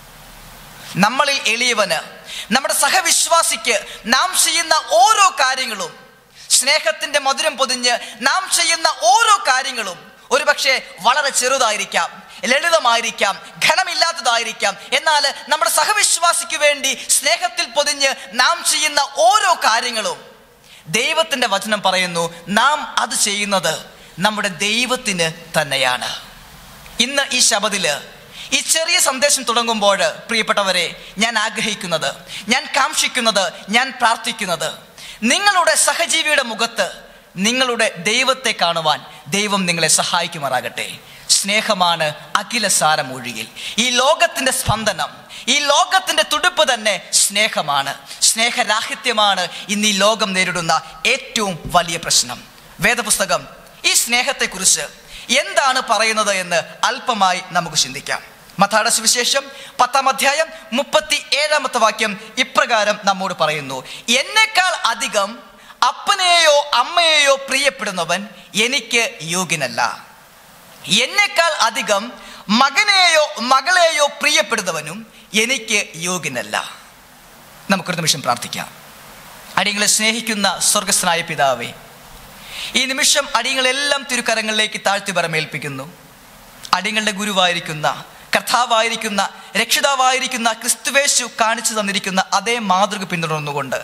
S3: നമ്മളിൽ എളിയവന് നമ്മുടെ സഹവിശ്വാസിക്ക് നാം ചെയ്യുന്ന ഓരോ കാര്യങ്ങളും സ്നേഹത്തിന്റെ മധുരം പൊതിഞ്ഞ് നാം ചെയ്യുന്ന ഓരോ കാര്യങ്ങളും ഒരുപക്ഷെ വളരെ ചെറുതായിരിക്കാം ലളിതമായിരിക്കാം ഘനമില്ലാത്തതായിരിക്കാം എന്നാൽ നമ്മുടെ സഹവിശ്വാസിക്ക് വേണ്ടി സ്നേഹത്തിൽ പൊതിഞ്ഞ് നാം ചെയ്യുന്ന ഓരോ കാര്യങ്ങളും ദൈവത്തിന്റെ വചനം പറയുന്നു നാം അത് ചെയ്യുന്നത് നമ്മുടെ ദൈവത്തിന് തന്നെയാണ് ഇന്ന് ഈ ശബദില് ഈ ചെറിയ സന്ദേശം തുടങ്ങുമ്പോൾ പ്രിയപ്പെട്ടവരെ ഞാൻ ആഗ്രഹിക്കുന്നത് ഞാൻ കാക്ഷിക്കുന്നത് ഞാൻ പ്രാർത്ഥിക്കുന്നത് നിങ്ങളുടെ സഹജീവിയുടെ മുഖത്ത് നിങ്ങളുടെ ദൈവത്തെ കാണുവാൻ ദൈവം നിങ്ങളെ സഹായിക്കുമാറാകട്ടെ സ്നേഹമാണ് അഖില സാരമൊഴിയിൽ ഈ ലോകത്തിന്റെ സ്പന്ദനം ഈ ലോകത്തിന്റെ തുടിപ്പ് തന്നെ സ്നേഹമാണ് സ്നേഹരാഹിത്യമാണ് ഇന്ന് ഈ ലോകം നേരിടുന്ന ഏറ്റവും വലിയ പ്രശ്നം വേദപുസ്തകം ഈ സ്നേഹത്തെക്കുറിച്ച് എന്താണ് പറയുന്നത് എന്ന് അല്പമായി നമുക്ക് ചിന്തിക്കാം മഥാട സുവിശേഷം പത്താം അധ്യായം മുപ്പത്തി ഏഴാമത്തെ വാക്യം ഇപ്രകാരം നമ്മോട് പറയുന്നു എന്നെക്കാൾ അധികം അപ്പനെയോ അമ്മയെയോ പ്രിയപ്പെടുന്നവൻ എനിക്ക് യോഗ്യനല്ല എന്നെക്കാൾ അധികം മകനെയോ മകളെയോ പ്രിയപ്പെടുന്നവനും എനിക്ക് യോഗ്യനല്ല നമുക്കൊരു നിമിഷം പ്രാർത്ഥിക്കാം അടിയങ്ങളെ സ്നേഹിക്കുന്ന സ്വർഗസ്നായ പിതാവേ ഈ നിമിഷം അടിയങ്ങളെല്ലാം തിരുക്കരങ്ങളിലേക്ക് താഴ്ത്തി പരമേൽപ്പിക്കുന്നു അടിയങ്ങളുടെ ഗുരുവായിരിക്കുന്ന കർത്താവായിരിക്കുന്ന രക്ഷിതാവായിരിക്കുന്ന ക്രിസ്തുവേശു കാണിച്ചു തന്നിരിക്കുന്ന അതേ മാതൃക പിന്തുടർന്നുകൊണ്ട്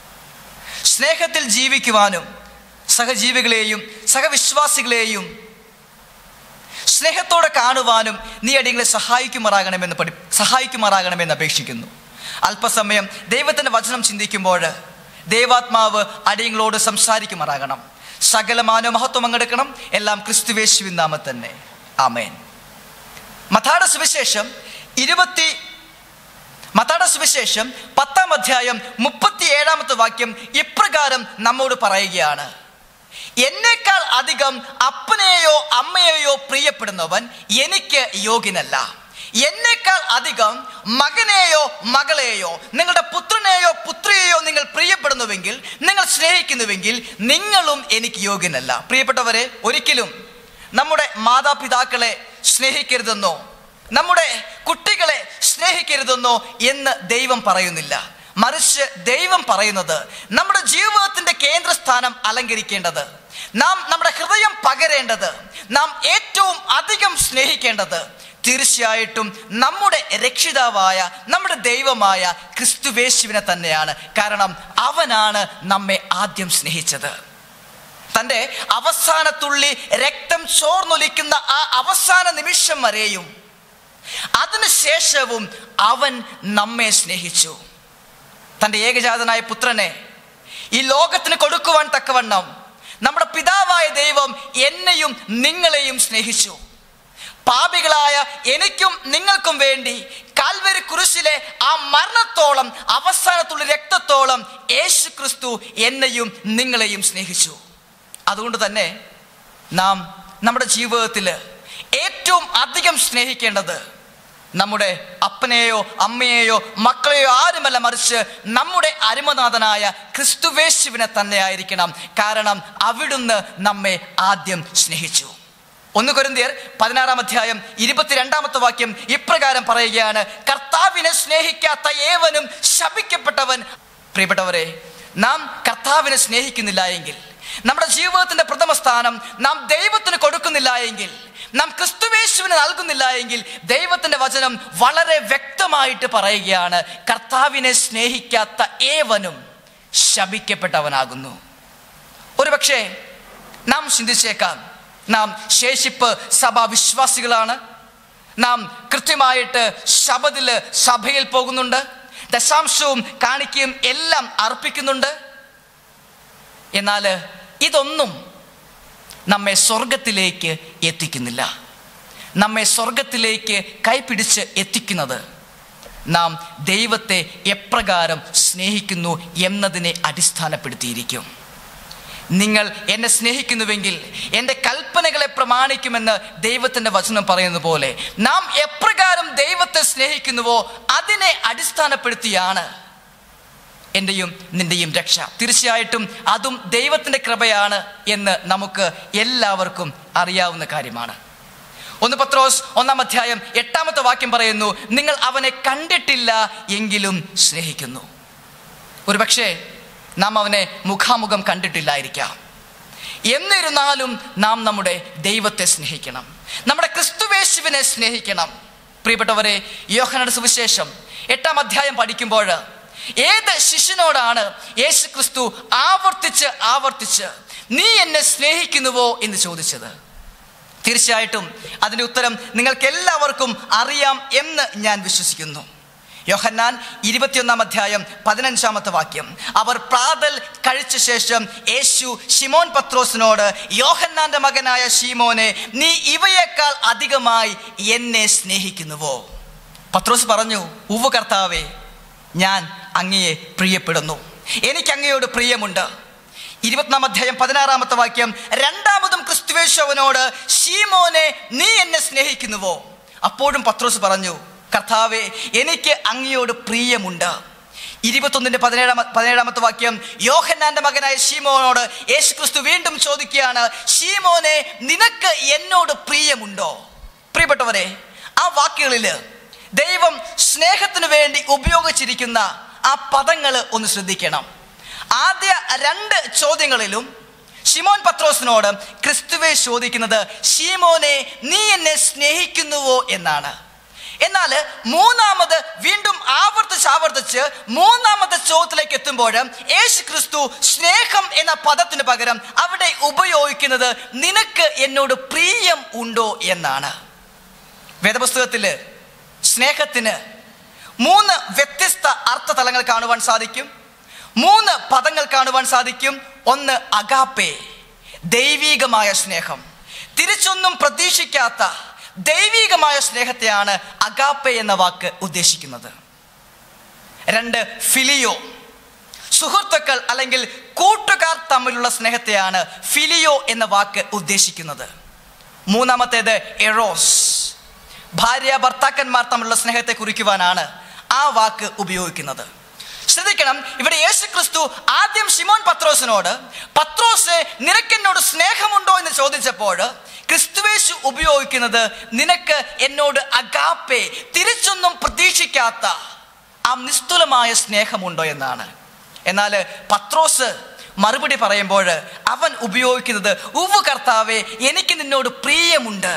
S3: സ്നേഹത്തിൽ ജീവിക്കുവാനും സഹജീവികളെയും സഹവിശ്വാസികളെയും സ്നേഹത്തോടെ കാണുവാനും നീ അടിയങ്ങളെ സഹായിക്കുമാറാകണമെന്ന് പഠി സഹായിക്കുമാറാകണമെന്ന് അപേക്ഷിക്കുന്നു അല്പസമയം ദൈവത്തിൻ്റെ വചനം ചിന്തിക്കുമ്പോൾ ദൈവാത്മാവ് അടിയങ്ങളോട് സംസാരിക്കുമാറാകണം സകല മാനവമഹത്വം അങ്ങെടുക്കണം എല്ലാം ക്രിസ്തുവേശുവിൻ നാമം തന്നെ ആമേൻ മഥാട സുവിശേഷം ഇരുപത്തി മത്താടെ സുവിശേഷം പത്താം അധ്യായം മുപ്പത്തി ഏഴാമത്തെ വാക്യം ഇപ്രകാരം നമ്മോട് പറയുകയാണ് എന്നേക്കാൾ അധികം അപ്പനെയോ അമ്മയെയോ പ്രിയപ്പെടുന്നവൻ എനിക്ക് യോഗ്യനല്ല എന്നേക്കാൾ അധികം മകനെയോ മകളെയോ നിങ്ങളുടെ പുത്രനെയോ പുത്രിയെയോ നിങ്ങൾ പ്രിയപ്പെടുന്നുവെങ്കിൽ നിങ്ങൾ സ്നേഹിക്കുന്നുവെങ്കിൽ നിങ്ങളും എനിക്ക് യോഗ്യനല്ല പ്രിയപ്പെട്ടവരെ ഒരിക്കലും നമ്മുടെ മാതാപിതാക്കളെ സ്നേഹിക്കരുതെന്നോ നമ്മുടെ കുട്ടികളെ സ്നേഹിക്കരുതെന്നോ എന്ന് ദൈവം പറയുന്നില്ല മറിച്ച് ദൈവം പറയുന്നത് നമ്മുടെ ജീവിതത്തിന്റെ കേന്ദ്രസ്ഥാനം അലങ്കരിക്കേണ്ടത് നാം നമ്മുടെ ഹൃദയം പകരേണ്ടത് നാം ഏറ്റവും അധികം സ്നേഹിക്കേണ്ടത് തീർച്ചയായിട്ടും നമ്മുടെ രക്ഷിതാവായ നമ്മുടെ ദൈവമായ ക്രിസ്തുവേശുവിനെ തന്നെയാണ് കാരണം അവനാണ് നമ്മെ ആദ്യം സ്നേഹിച്ചത് തൻ്റെ അവസാന തുള്ളി രക്തം ചോർന്നൊലിക്കുന്ന ആ അവസാന നിമിഷം വരെയും അതിനുശേഷവും അവൻ നമ്മെ സ്നേഹിച്ചു തൻ്റെ ഏകജാതനായ പുത്രനെ ഈ ലോകത്തിന് കൊടുക്കുവാൻ തക്കവണ്ണം നമ്മുടെ പിതാവായ ദൈവം എന്നെയും നിങ്ങളെയും സ്നേഹിച്ചു പാപികളായ എനിക്കും നിങ്ങൾക്കും വേണ്ടി കാൽവരി കുരിശിലെ ആ മരണത്തോളം അവസാനത്തുള്ള രക്തത്തോളം യേശു ക്രിസ്തു എന്നെയും നിങ്ങളെയും സ്നേഹിച്ചു അതുകൊണ്ട് തന്നെ നാം നമ്മുടെ ജീവിതത്തിൽ ഏറ്റവും അധികം സ്നേഹിക്കേണ്ടത് നമ്മുടെ അപ്പനെയോ അമ്മയെയോ മക്കളെയോ ആരുമല്ല മറിച്ച് നമ്മുടെ അരുമനാഥനായ ക്രിസ്തുവേശുവിനെ തന്നെ ആയിരിക്കണം കാരണം അവിടുന്ന് നമ്മെ ആദ്യം സ്നേഹിച്ചു ഒന്ന് കൊരിന്തിയർ പതിനാറാം അധ്യായം ഇരുപത്തിരണ്ടാമത്തെ വാക്യം ഇപ്രകാരം പറയുകയാണ് കർത്താവിനെ സ്നേഹിക്കാത്ത ഏവനും ശപിക്കപ്പെട്ടവൻ പ്രിയപ്പെട്ടവരെ നാം കർത്താവിനെ സ്നേഹിക്കുന്നില്ല എങ്കിൽ നമ്മുടെ ജീവിതത്തിന്റെ പ്രഥമ സ്ഥാനം നാം ദൈവത്തിന് കൊടുക്കുന്നില്ല എങ്കിൽ നാം ക്രിസ്തുവേശുവിന് നൽകുന്നില്ല എങ്കിൽ ദൈവത്തിന്റെ വചനം വളരെ വ്യക്തമായിട്ട് പറയുകയാണ് കർത്താവിനെ സ്നേഹിക്കാത്ത ഏവനും ശപിക്കപ്പെട്ടവനാകുന്നു ഒരുപക്ഷെ നാം ചിന്തിച്ചേക്കാം നാം ശേഷിപ്പ് സഭാ വിശ്വാസികളാണ് നാം കൃത്യമായിട്ട് ശബദില് സഭയിൽ പോകുന്നുണ്ട് ദശാംശവും കാണിക്കുകയും എല്ലാം അർപ്പിക്കുന്നുണ്ട് എന്നാൽ ഇതൊന്നും നമ്മെ സ്വർഗത്തിലേക്ക് എത്തിക്കുന്നില്ല നമ്മെ സ്വർഗത്തിലേക്ക് കൈപിടിച്ച് എത്തിക്കുന്നത് നാം ദൈവത്തെ എപ്രകാരം സ്നേഹിക്കുന്നു എന്നതിനെ അടിസ്ഥാനപ്പെടുത്തിയിരിക്കും നിങ്ങൾ എന്നെ സ്നേഹിക്കുന്നുവെങ്കിൽ എൻ്റെ കൽപ്പനകളെ പ്രമാണിക്കുമെന്ന് ദൈവത്തിൻ്റെ വചനം പറയുന്ന പോലെ നാം എപ്രകാരം ദൈവത്തെ സ്നേഹിക്കുന്നുവോ അതിനെ അടിസ്ഥാനപ്പെടുത്തിയാണ് എൻ്റെയും നിൻ്റെയും രക്ഷ തീർച്ചയായിട്ടും അതും ദൈവത്തിൻ്റെ കൃപയാണ് എന്ന് നമുക്ക് എല്ലാവർക്കും അറിയാവുന്ന കാര്യമാണ് ഒന്ന് പത്രോസ് ഒന്നാം അധ്യായം എട്ടാമത്തെ വാക്യം പറയുന്നു നിങ്ങൾ അവനെ കണ്ടിട്ടില്ല എങ്കിലും സ്നേഹിക്കുന്നു ഒരുപക്ഷെ നാം അവനെ മുഖാമുഖം കണ്ടിട്ടില്ലായിരിക്കാം എന്നിരുന്നാലും നാം നമ്മുടെ ദൈവത്തെ സ്നേഹിക്കണം നമ്മുടെ ക്രിസ്തുവേശുവിനെ സ്നേഹിക്കണം പ്രിയപ്പെട്ടവരെ യോഹനയുടെ സുവിശേഷം എട്ടാം അധ്യായം പഠിക്കുമ്പോൾ ഏത് ശിഷ്യനോടാണ് യേശു ക്രിസ്തു ആവർത്തിച്ച് ആവർത്തിച്ച് നീ എന്നെ സ്നേഹിക്കുന്നുവോ എന്ന് ചോദിച്ചത് തീർച്ചയായിട്ടും അതിൻ്റെ ഉത്തരം നിങ്ങൾക്ക് എല്ലാവർക്കും അറിയാം എന്ന് ഞാൻ വിശ്വസിക്കുന്നു യോഹന്നാൻ ഇരുപത്തിയൊന്നാം അധ്യായം പതിനഞ്ചാമത്തെ വാക്യം അവർ പ്രാതൽ കഴിച്ച ശേഷം യേശു ഷിമോൻ പത്രോസിനോട് യോഹന്നാന്റെ മകനായ ഷീമോനെ നീ ഇവയേക്കാൾ അധികമായി എന്നെ സ്നേഹിക്കുന്നുവോ പത്രോസ് പറഞ്ഞു ഉവ്വ് കർത്താവേ ഞാൻ അങ്ങയെ പ്രിയപ്പെടുന്നു എനിക്ക് അങ്ങയോട് പ്രിയമുണ്ട് ഇരുപത്തിനാം അധ്യായം പതിനാറാമത്തെ വാക്യം രണ്ടാമതും ക്രിസ്തുവേശു അവനോട് ഷീമോനെ നീ എന്നെ സ്നേഹിക്കുന്നുവോ അപ്പോഴും പത്രോസ് പറഞ്ഞു കർത്താവെ എനിക്ക് അങ്ങയോട് പ്രിയമുണ്ട് ഇരുപത്തൊന്നിന്റെ പതിനേഴാമ പതിനേഴാമത്തെ വാക്യം യോഹന്നാന്റെ മകനായ ഷീമോനോട് യേശു ക്രിസ്തു വീണ്ടും ചോദിക്കുകയാണ് ഷീമോനെ നിനക്ക് എന്നോട് പ്രിയമുണ്ടോ പ്രിയപ്പെട്ടവരെ ആ വാക്കുകളിൽ ദൈവം സ്നേഹത്തിന് വേണ്ടി ഉപയോഗിച്ചിരിക്കുന്ന ആ പദങ്ങൾ ഒന്ന് ശ്രദ്ധിക്കണം ആദ്യ രണ്ട് ചോദ്യങ്ങളിലും ഷിമോൻ പത്രോസിനോട് ക്രിസ്തുവെ ചോദിക്കുന്നത് ഷീമോനെ നീ എന്നെ സ്നേഹിക്കുന്നുവോ എന്നാണ് എന്നാൽ മൂന്നാമത് വീണ്ടും ആവർത്തിച്ച് ആവർത്തിച്ച് മൂന്നാമത്തെ ചോദ്യത്തിലേക്ക് എത്തുമ്പോൾ യേശു ക്രിസ്തു സ്നേഹം എന്ന പദത്തിന് പകരം അവിടെ ഉപയോഗിക്കുന്നത് നിനക്ക് എന്നോട് പ്രിയം ഉണ്ടോ എന്നാണ് വേദപുസ്തകത്തിൽ സ്നേഹത്തിന് മൂന്ന് വ്യത്യസ്ത അർത്ഥതലങ്ങൾ കാണുവാൻ സാധിക്കും മൂന്ന് പദങ്ങൾ കാണുവാൻ സാധിക്കും ഒന്ന് അഗാപ്പെ ദൈവീകമായ സ്നേഹം തിരിച്ചൊന്നും പ്രതീക്ഷിക്കാത്ത ദൈവീകമായ സ്നേഹത്തെയാണ് അഗാപ്പെ എന്ന വാക്ക് ഉദ്ദേശിക്കുന്നത് രണ്ട് ഫിലിയോ സുഹൃത്തുക്കൾ അല്ലെങ്കിൽ കൂട്ടുകാർ തമ്മിലുള്ള സ്നേഹത്തെയാണ് ഫിലിയോ എന്ന വാക്ക് ഉദ്ദേശിക്കുന്നത് മൂന്നാമത്തേത് എറോസ് ഭാര്യ ഭർത്താക്കന്മാർ തമ്മിലുള്ള സ്നേഹത്തെ കുറിക്കുവാനാണ് ആ വാക്ക് ഉപയോഗിക്കുന്നത് ശ്രദ്ധിക്കണം ഇവിടെ യേശു ക്രിസ്തു ആദ്യം ഷിമോൻ പത്രോസിനോട് പത്രോസ് നിനക്കെന്നോട് സ്നേഹമുണ്ടോ എന്ന് ചോദിച്ചപ്പോൾ ക്രിസ്തുവേശു ഉപയോഗിക്കുന്നത് നിനക്ക് എന്നോട് അഗാപ്പെ തിരിച്ചൊന്നും പ്രതീക്ഷിക്കാത്ത ആ നിസ്തുലമായ സ്നേഹമുണ്ടോ എന്നാണ് എന്നാൽ പത്രോസ് മറുപടി പറയുമ്പോൾ അവൻ ഉപയോഗിക്കുന്നത് ഉവ് കർത്താവെ എനിക്ക് നിന്നോട് പ്രിയമുണ്ട്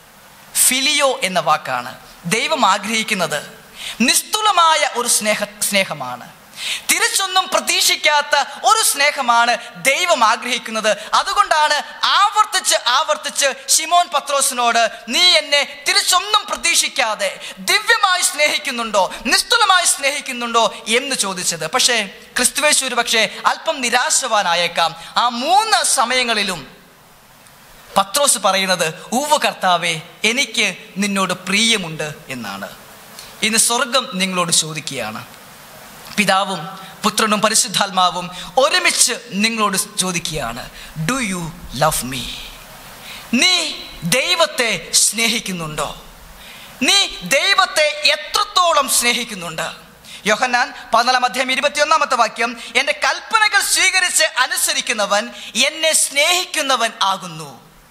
S3: ഫിലിയോ എന്ന വാക്കാണ് ദൈവം ആഗ്രഹിക്കുന്നത് നിസ്തുലമായ ഒരു സ്നേഹ സ്നേഹമാണ് തിരിച്ചൊന്നും പ്രതീക്ഷിക്കാത്ത ഒരു സ്നേഹമാണ് ദൈവം ആഗ്രഹിക്കുന്നത് അതുകൊണ്ടാണ് ആവർത്തിച്ച് ആവർത്തിച്ച് ഷിമോൻ പത്രോസിനോട് നീ എന്നെ തിരിച്ചൊന്നും പ്രതീക്ഷിക്കാതെ ദിവ്യമായി സ്നേഹിക്കുന്നുണ്ടോ നിസ്തുലമായി സ്നേഹിക്കുന്നുണ്ടോ എന്ന് ചോദിച്ചത് പക്ഷേ ക്രിസ്തുവേശു ഒരു പക്ഷേ അല്പം നിരാശവാനായേക്കാം ആ മൂന്ന് സമയങ്ങളിലും പത്രോസ് പറയുന്നത് ഊവ് കർത്താവെ എനിക്ക് നിന്നോട് പ്രിയമുണ്ട് എന്നാണ് ഇന്ന് സ്വർഗം നിങ്ങളോട് ചോദിക്കുകയാണ് പിതാവും പുത്രനും പരിശുദ്ധാത്മാവും ഒരുമിച്ച് നിങ്ങളോട് ചോദിക്കുകയാണ് ഡു യു ലവ് മീ നീ ദൈവത്തെ സ്നേഹിക്കുന്നുണ്ടോ നീ ദൈവത്തെ എത്രത്തോളം സ്നേഹിക്കുന്നുണ്ട് യോഹന്നാൻ പതിനാലാം അധ്യായം ഇരുപത്തിയൊന്നാമത്തെ വാക്യം എൻ്റെ കൽപ്പനകൾ സ്വീകരിച്ച് അനുസരിക്കുന്നവൻ എന്നെ സ്നേഹിക്കുന്നവൻ ആകുന്നു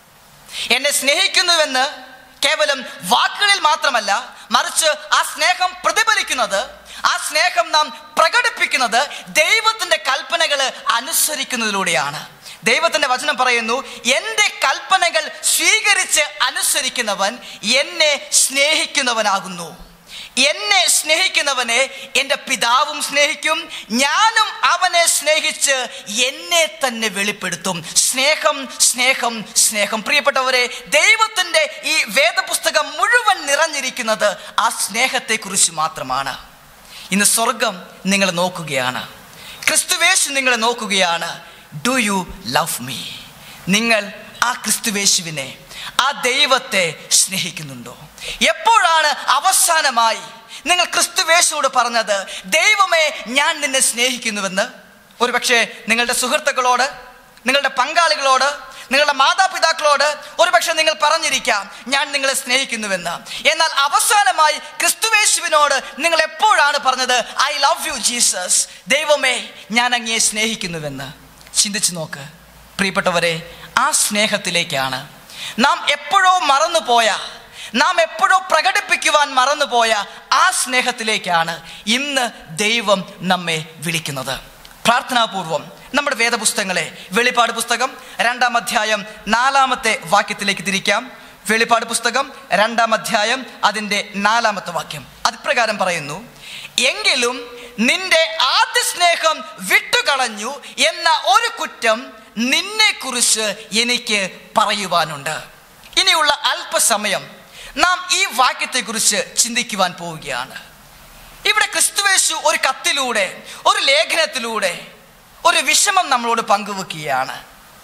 S3: എന്നെ സ്നേഹിക്കുന്നുവെന്ന് കേവലം വാക്കുകളിൽ മാത്രമല്ല മറിച്ച് ആ സ്നേഹം പ്രതിഫലിക്കുന്നത് ആ സ്നേഹം നാം പ്രകടിപ്പിക്കുന്നത് ദൈവത്തിന്റെ കൽപ്പനകൾ അനുസരിക്കുന്നതിലൂടെയാണ് ദൈവത്തിന്റെ വചനം പറയുന്നു എൻ്റെ കൽപ്പനകൾ സ്വീകരിച്ച് അനുസരിക്കുന്നവൻ എന്നെ സ്നേഹിക്കുന്നവനാകുന്നു എന്നെ സ്നേഹിക്കുന്നവനെ എൻ്റെ പിതാവും സ്നേഹിക്കും ഞാനും അവനെ സ്നേഹിച്ച് എന്നെ തന്നെ വെളിപ്പെടുത്തും സ്നേഹം സ്നേഹം സ്നേഹം പ്രിയപ്പെട്ടവരെ ദൈവത്തിൻ്റെ ഈ വേദപുസ്തകം മുഴുവൻ നിറഞ്ഞിരിക്കുന്നത് ആ സ്നേഹത്തെക്കുറിച്ച് മാത്രമാണ് ഇന്ന് സ്വർഗം നിങ്ങൾ നോക്കുകയാണ് ക്രിസ്തുവേശു നിങ്ങളെ നോക്കുകയാണ് ഡു യു ലവ് മീ നിങ്ങൾ ആ ക്രിസ്തുവേശുവിനെ ആ ദൈവത്തെ സ്നേഹിക്കുന്നുണ്ടോ എപ്പോഴാണ് അവസാനമായി നിങ്ങൾ ക്രിസ്തുവേശുവോട് പറഞ്ഞത് ദൈവമേ ഞാൻ നിന്നെ സ്നേഹിക്കുന്നുവെന്ന് ഒരുപക്ഷെ നിങ്ങളുടെ സുഹൃത്തുക്കളോട് നിങ്ങളുടെ പങ്കാളികളോട് നിങ്ങളുടെ മാതാപിതാക്കളോട് ഒരുപക്ഷെ നിങ്ങൾ പറഞ്ഞിരിക്കാം ഞാൻ നിങ്ങളെ സ്നേഹിക്കുന്നുവെന്ന് എന്നാൽ അവസാനമായി ക്രിസ്തുവേശുവിനോട് നിങ്ങൾ എപ്പോഴാണ് പറഞ്ഞത് ഐ ലവ് യു ജീസസ് ദൈവമേ ഞാൻ അങ്ങയെ സ്നേഹിക്കുന്നുവെന്ന് ചിന്തിച്ചു നോക്ക് പ്രിയപ്പെട്ടവരെ ആ സ്നേഹത്തിലേക്കാണ് നാം എപ്പോഴോ മറന്നുപോയ നാം എപ്പോഴോ പ്രകടിപ്പിക്കുവാൻ മറന്നുപോയ ആ സ്നേഹത്തിലേക്കാണ് ഇന്ന് ദൈവം നമ്മെ വിളിക്കുന്നത് പ്രാർത്ഥനാപൂർവം നമ്മുടെ വേദപുസ്തകങ്ങളെ വെളിപ്പാട് പുസ്തകം രണ്ടാം അധ്യായം നാലാമത്തെ വാക്യത്തിലേക്ക് തിരിക്കാം വെളിപ്പാട് പുസ്തകം രണ്ടാം അധ്യായം അതിൻ്റെ നാലാമത്തെ വാക്യം അതിപ്രകാരം പറയുന്നു എങ്കിലും നിന്റെ ആദ്യ സ്നേഹം വിട്ടുകളഞ്ഞു എന്ന ഒരു കുറ്റം നിന്നെക്കുറിച്ച് എനിക്ക് പറയുവാനുണ്ട് ഇനിയുള്ള അല്പസമയം നാം ഈ വാക്യത്തെക്കുറിച്ച് ചിന്തിക്കുവാൻ പോവുകയാണ് ഇവിടെ ക്രിസ്തുവേശു ഒരു കത്തിലൂടെ ഒരു ലേഖനത്തിലൂടെ ഒരു വിഷമം നമ്മളോട് പങ്കുവെക്കുകയാണ്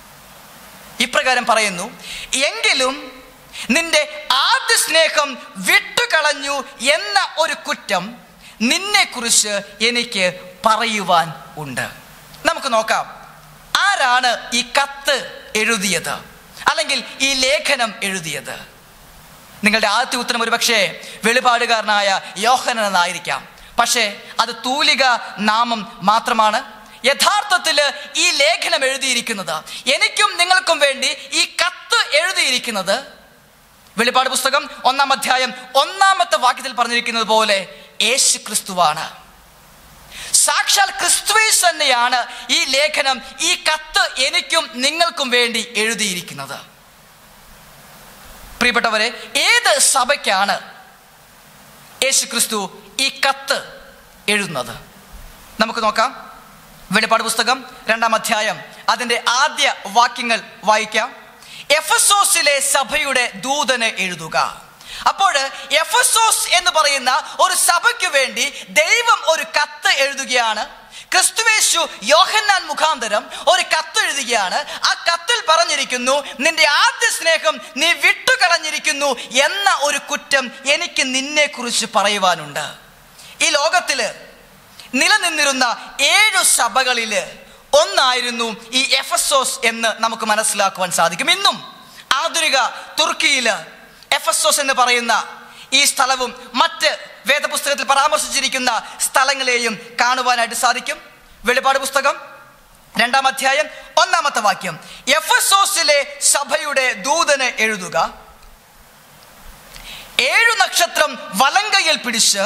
S3: ഇപ്രകാരം പറയുന്നു എങ്കിലും നിന്റെ ആദ്യ സ്നേഹം വിട്ടുകളഞ്ഞു എന്ന ഒരു കുറ്റം നിന്നെക്കുറിച്ച് എനിക്ക് പറയുവാൻ ഉണ്ട് നമുക്ക് നോക്കാം ആരാണ് ഈ കത്ത് എഴുതിയത് അല്ലെങ്കിൽ ഈ ലേഖനം എഴുതിയത് നിങ്ങളുടെ ആദ്യത്തെ ഉത്തരം ഒരുപക്ഷെ വെളിപാടുകാരനായ യോഹനൻ എന്നായിരിക്കാം പക്ഷേ അത് തൂലിക നാമം മാത്രമാണ് യഥാർത്ഥത്തിൽ ഈ ലേഖനം എഴുതിയിരിക്കുന്നത് എനിക്കും നിങ്ങൾക്കും വേണ്ടി ഈ കത്ത് എഴുതിയിരിക്കുന്നത് വെളിപാട് പുസ്തകം ഒന്നാം അധ്യായം ഒന്നാമത്തെ വാക്യത്തിൽ പറഞ്ഞിരിക്കുന്നത് പോലെ യേശു ക്രിസ്തുവാണ് സാക്ഷാൽ ക്രിസ്തുവേസ് തന്നെയാണ് ഈ ലേഖനം ഈ കത്ത് എനിക്കും നിങ്ങൾക്കും വേണ്ടി എഴുതിയിരിക്കുന്നത് പ്രിയപ്പെട്ടവരെ ഏത് സഭയ്ക്കാണ് യേശു ക്രിസ്തു ഈ കത്ത് എഴുതുന്നത് നമുക്ക് നോക്കാം വെളിപ്പാട് പുസ്തകം രണ്ടാം അധ്യായം അതിൻ്റെ ആദ്യ വാക്യങ്ങൾ വായിക്കാം എഫസോസിലെ സഭയുടെ ദൂതന് എഴുതുക അപ്പോൾ എഫസോസ് എന്ന് പറയുന്ന ഒരു സഭയ്ക്ക് വേണ്ടി ദൈവം ഒരു കത്ത് എഴുതുകയാണ് ക്രിസ്തുവേശു യോഹന്നാൻ മുഖാന്തരം ഒരു കത്ത് എഴുതുകയാണ് ആ കത്തിൽ പറഞ്ഞിരിക്കുന്നു നിന്റെ ആദ്യ സ്നേഹം നീ വിട്ടുകളഞ്ഞിരിക്കുന്നു എന്ന ഒരു കുറ്റം എനിക്ക് നിന്നെ കുറിച്ച് പറയുവാനുണ്ട് ഈ ലോകത്തില് നിലനിന്നിരുന്ന ഏഴു സഭകളിൽ ഒന്നായിരുന്നു ഈ എഫസോസ് എന്ന് നമുക്ക് മനസ്സിലാക്കുവാൻ സാധിക്കും ഇന്നും ആധുനിക തുർക്കിയില് എഫസോസ് എന്ന് പറയുന്ന ഈ സ്ഥലവും മറ്റ് വേദപുസ്തകത്തിൽ പരാമർശിച്ചിരിക്കുന്ന സ്ഥലങ്ങളെയും കാണുവാനായിട്ട് സാധിക്കും വെളിപാട് പുസ്തകം രണ്ടാം അധ്യായം ഒന്നാമത്തെ വാക്യം എഫസോസിലെ സഭയുടെ ദൂതന് എഴുതുക ഏഴു നക്ഷത്രം വലങ്കയിൽ പിടിച്ച്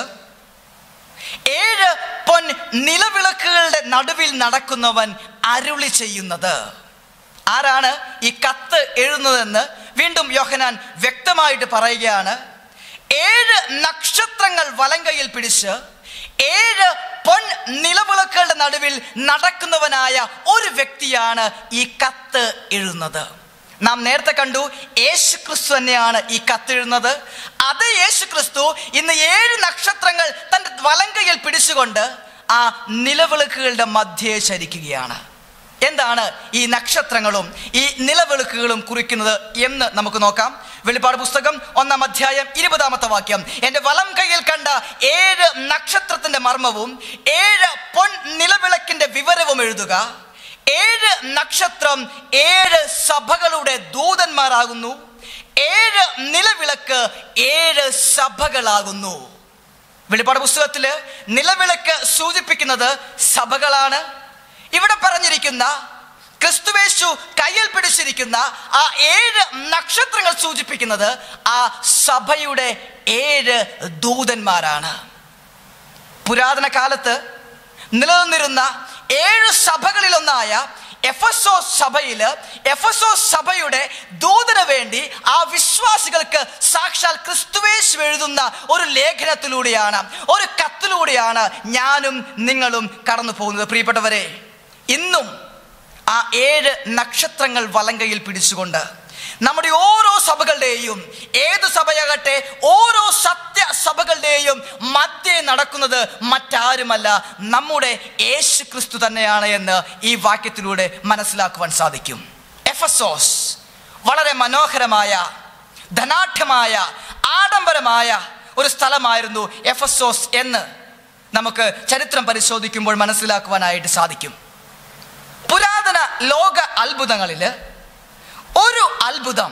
S3: ഏഴ് പൊൻ നിലവിളക്കുകളുടെ നടുവിൽ നടക്കുന്നവൻ അരുളി ചെയ്യുന്നത് ആരാണ് ഈ കത്ത് എഴുതുന്നതെന്ന് വീണ്ടും യോഹനാൻ വ്യക്തമായിട്ട് പറയുകയാണ് ഏഴ് നക്ഷത്രങ്ങൾ വലങ്കയിൽ പിടിച്ച് ഏഴ് പൊൻ നിലവിളക്കുകളുടെ നടുവിൽ നടക്കുന്നവനായ ഒരു വ്യക്തിയാണ് ഈ കത്ത് എഴുതുന്നത് നാം നേരത്തെ കണ്ടു യേശു ക്രിസ്തു തന്നെയാണ് ഈ കത്തെഴുതുന്നത് അതേ യേശു ക്രിസ്തു ഇന്ന് ഏഴ് നക്ഷത്രങ്ങൾ തൻ്റെ വലങ്കയിൽ പിടിച്ചുകൊണ്ട് ആ നിലവിളക്കുകളുടെ മധ്യേ ചരിക്കുകയാണ് എന്താണ് ഈ നക്ഷത്രങ്ങളും ഈ നിലവിളക്കുകളും കുറിക്കുന്നത് എന്ന് നമുക്ക് നോക്കാം വെളിപ്പാട് പുസ്തകം ഒന്നാം അധ്യായം ഇരുപതാമത്തെ വാക്യം എൻ്റെ വലം കയ്യിൽ കണ്ട ഏഴ് നക്ഷത്രത്തിന്റെ മർമ്മവും ഏഴ് പൊൻ നിലവിളക്കിന്റെ വിവരവും എഴുതുക ഏഴ് നക്ഷത്രം ഏഴ് സഭകളുടെ ദൂതന്മാരാകുന്നു ഏഴ് നിലവിളക്ക് ഏഴ് സഭകളാകുന്നു വെളിപ്പാട് പുസ്തകത്തില് നിലവിളക്ക് സൂചിപ്പിക്കുന്നത് സഭകളാണ് ഇവിടെ പറഞ്ഞിരിക്കുന്ന ക്രിസ്തുവേശു കയ്യിൽ പിടിച്ചിരിക്കുന്ന ആ ഏഴ് നക്ഷത്രങ്ങൾ സൂചിപ്പിക്കുന്നത് ആ സഭയുടെ ഏഴ് ദൂതന്മാരാണ് പുരാതന കാലത്ത് നിലനിന്നിരുന്ന ഏഴ് സഭകളിലൊന്നായ എഫസോ സഭയില് എഫസോ സഭയുടെ ദൂതന് വേണ്ടി ആ വിശ്വാസികൾക്ക് സാക്ഷാൽ ക്രിസ്തുവേശു എഴുതുന്ന ഒരു ലേഖനത്തിലൂടെയാണ് ഒരു കത്തിലൂടെയാണ് ഞാനും നിങ്ങളും കടന്നു പോകുന്നത് പ്രിയപ്പെട്ടവരെ ഇന്നും ആ ഏഴ് നക്ഷത്രങ്ങൾ വലങ്കയിൽ പിടിച്ചുകൊണ്ട് നമ്മുടെ ഓരോ സഭകളുടെയും ഏത് സഭയാകട്ടെ ഓരോ സത്യ സഭകളുടെയും മധ്യേ നടക്കുന്നത് മറ്റാരുമല്ല നമ്മുടെ യേശു ക്രിസ്തു തന്നെയാണ് എന്ന് ഈ വാക്യത്തിലൂടെ മനസ്സിലാക്കുവാൻ സാധിക്കും എഫസോസ് വളരെ മനോഹരമായ ധനാഢ്യമായ ആഡംബരമായ ഒരു സ്ഥലമായിരുന്നു എഫസോസ് എന്ന് നമുക്ക് ചരിത്രം പരിശോധിക്കുമ്പോൾ മനസ്സിലാക്കുവാനായിട്ട് സാധിക്കും പുരാതന ലോക അത്ഭുതങ്ങളില് ഒരു അത്ഭുതം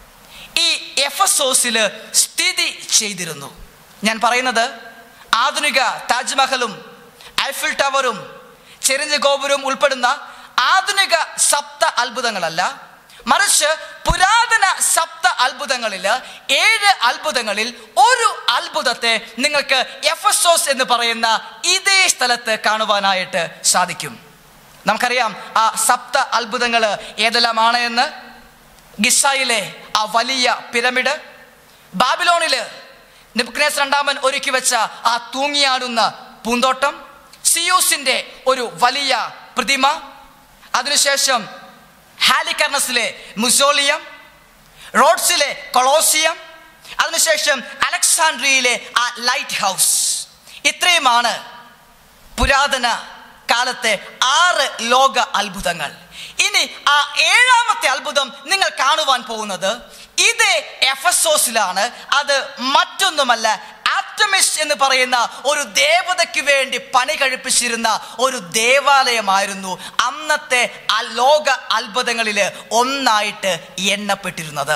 S3: ഈ എഫസോസില് സ്ഥിതി ചെയ്തിരുന്നു ഞാൻ പറയുന്നത് ആധുനിക താജ്മഹലും ഐഫിൽ ടവറും ചെറിഞ്ഞ ഗോപുരവും ഉൾപ്പെടുന്ന ആധുനിക സപ്ത അത്ഭുതങ്ങളല്ല മറിച്ച് പുരാതന സപ്ത അത്ഭുതങ്ങളിൽ ഏഴ് അത്ഭുതങ്ങളിൽ ഒരു അത്ഭുതത്തെ നിങ്ങൾക്ക് എഫസോസ് എന്ന് പറയുന്ന ഇതേ സ്ഥലത്ത് കാണുവാനായിട്ട് സാധിക്കും നമുക്കറിയാം ആ സപ്ത അത്ഭുതങ്ങൾ ഏതെല്ലാമാണ് എന്ന് ഗിസായിലെ ആ വലിയ പിരമിഡ് ബാബിലോണില് നിബ്നേസ് രണ്ടാമൻ ഒരുക്കി വെച്ച ആ തൂങ്ങിയാടുന്ന പൂന്തോട്ടം സിയൂസിന്റെ ഒരു വലിയ പ്രതിമ അതിനുശേഷം ഹാലിക്കർണസിലെ മുസോളിയം റോഡ്സിലെ കൊളോസിയം അതിനുശേഷം അലക്സാൻഡ്രിയയിലെ ആ ലൈറ്റ് ഹൗസ് ഇത്രയുമാണ് പുരാതന കാലത്തെ ആറ് ലോക അത്ഭുതങ്ങൾ ഇനി ആ ഏഴാമത്തെ അത്ഭുതം നിങ്ങൾ കാണുവാൻ പോകുന്നത് ഇതേ എഫസോസിലാണ് അത് മറ്റൊന്നുമല്ല ആറ്റമിസ് എന്ന് പറയുന്ന ഒരു ദേവതയ്ക്ക് വേണ്ടി പണി കഴിപ്പിച്ചിരുന്ന ഒരു ദേവാലയമായിരുന്നു അന്നത്തെ ആ ലോക അത്ഭുതങ്ങളിൽ ഒന്നായിട്ട് എണ്ണപ്പെട്ടിരുന്നത്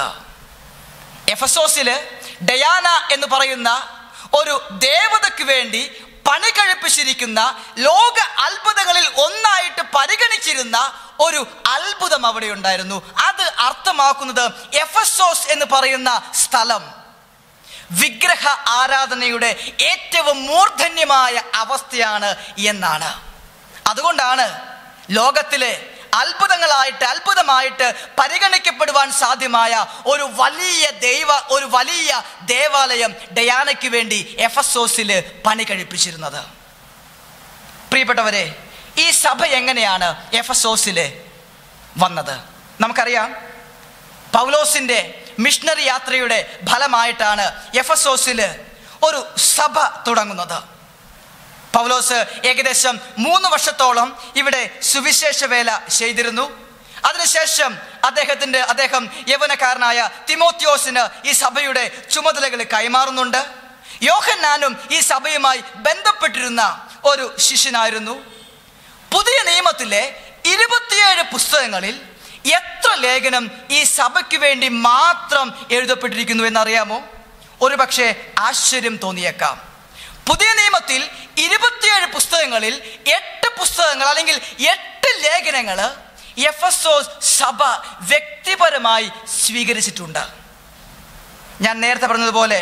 S3: എഫസോസില് ഡയാന എന്ന് പറയുന്ന ഒരു ദേവതയ്ക്ക് വേണ്ടി പണി കഴിപ്പിച്ചിരിക്കുന്ന ലോക അത്ഭുതങ്ങളിൽ ഒന്നായിട്ട് പരിഗണിച്ചിരുന്ന ഒരു അത്ഭുതം അവിടെ ഉണ്ടായിരുന്നു അത് അർത്ഥമാക്കുന്നത് എഫസോസ് എന്ന് പറയുന്ന സ്ഥലം വിഗ്രഹ ആരാധനയുടെ ഏറ്റവും മൂർധന്യമായ അവസ്ഥയാണ് എന്നാണ് അതുകൊണ്ടാണ് ലോകത്തിലെ അത്ഭുതങ്ങളായിട്ട് അത്ഭുതമായിട്ട് പരിഗണിക്കപ്പെടുവാൻ സാധ്യമായ ഒരു വലിയ ദൈവ ഒരു വലിയ ദേവാലയം ഡയാനയ്ക്ക് വേണ്ടി എഫസോസിൽ പണി കഴിപ്പിച്ചിരുന്നത് പ്രിയപ്പെട്ടവരെ ഈ സഭ എങ്ങനെയാണ് എഫസോസിൽ വന്നത് നമുക്കറിയാം പൗലോസിന്റെ മിഷണറി യാത്രയുടെ ഫലമായിട്ടാണ് എഫസോസിൽ ഒരു സഭ തുടങ്ങുന്നത് പൗലോസ് ഏകദേശം മൂന്ന് വർഷത്തോളം ഇവിടെ സുവിശേഷ വേല ചെയ്തിരുന്നു അതിനുശേഷം അദ്ദേഹത്തിന്റെ അദ്ദേഹം യൗവനക്കാരനായ തിമോത്യോസിന് ഈ സഭയുടെ ചുമതലകൾ കൈമാറുന്നുണ്ട് യോഹന്നാനും ഈ സഭയുമായി ബന്ധപ്പെട്ടിരുന്ന ഒരു ശിഷ്യനായിരുന്നു പുതിയ നിയമത്തിലെ ഇരുപത്തിയേഴ് പുസ്തകങ്ങളിൽ എത്ര ലേഖനം ഈ സഭയ്ക്ക് വേണ്ടി മാത്രം എഴുതപ്പെട്ടിരിക്കുന്നു എന്നറിയാമോ ഒരു പക്ഷേ ആശ്ചര്യം തോന്നിയേക്കാം പുതിയ നിയമത്തിൽ ഇരുപത്തിയേഴ് പുസ്തകങ്ങളിൽ എട്ട് പുസ്തകങ്ങൾ അല്ലെങ്കിൽ എട്ട് ലേഖനങ്ങൾ എഫസോസ് സഭ വ്യക്തിപരമായി സ്വീകരിച്ചിട്ടുണ്ട് ഞാൻ നേരത്തെ പറഞ്ഞതുപോലെ